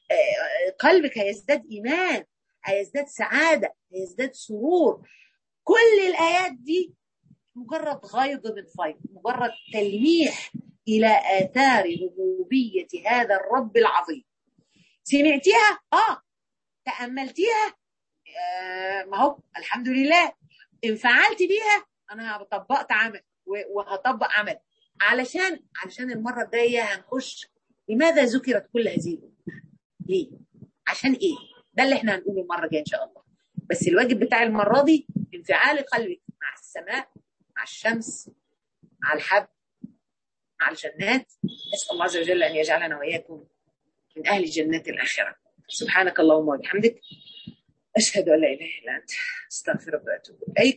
قلبك هيزداد إيمان هيزداد سعادة هيزداد سرور كل الآيات دي مجرد غيض من فيض مجرد تلميح إلى آثار ربوبية هذا الرب العظيم سمعتيها؟ آه تأملتيها؟ آه ما هو الحمد لله انفعلت بيها أنا طبقت عمل وهطبق عمل علشان علشان المرة الجاية هنخش لماذا ذكرت كل هذه الأمور؟ ليه؟ عشان إيه؟ ده اللي احنا هنقوله المرة الجاية إن شاء الله بس الواجب بتاع المرة دي انفعال قلبك مع السماء مع الشمس مع الحب مع الجنات نسأل الله عز وجل أن يجعلنا وإياكم من أهل جنات الآخرة سبحانك اللهم وبحمدك أشهد أن لا إله إلا أنت أستغفرك وأتوب إليك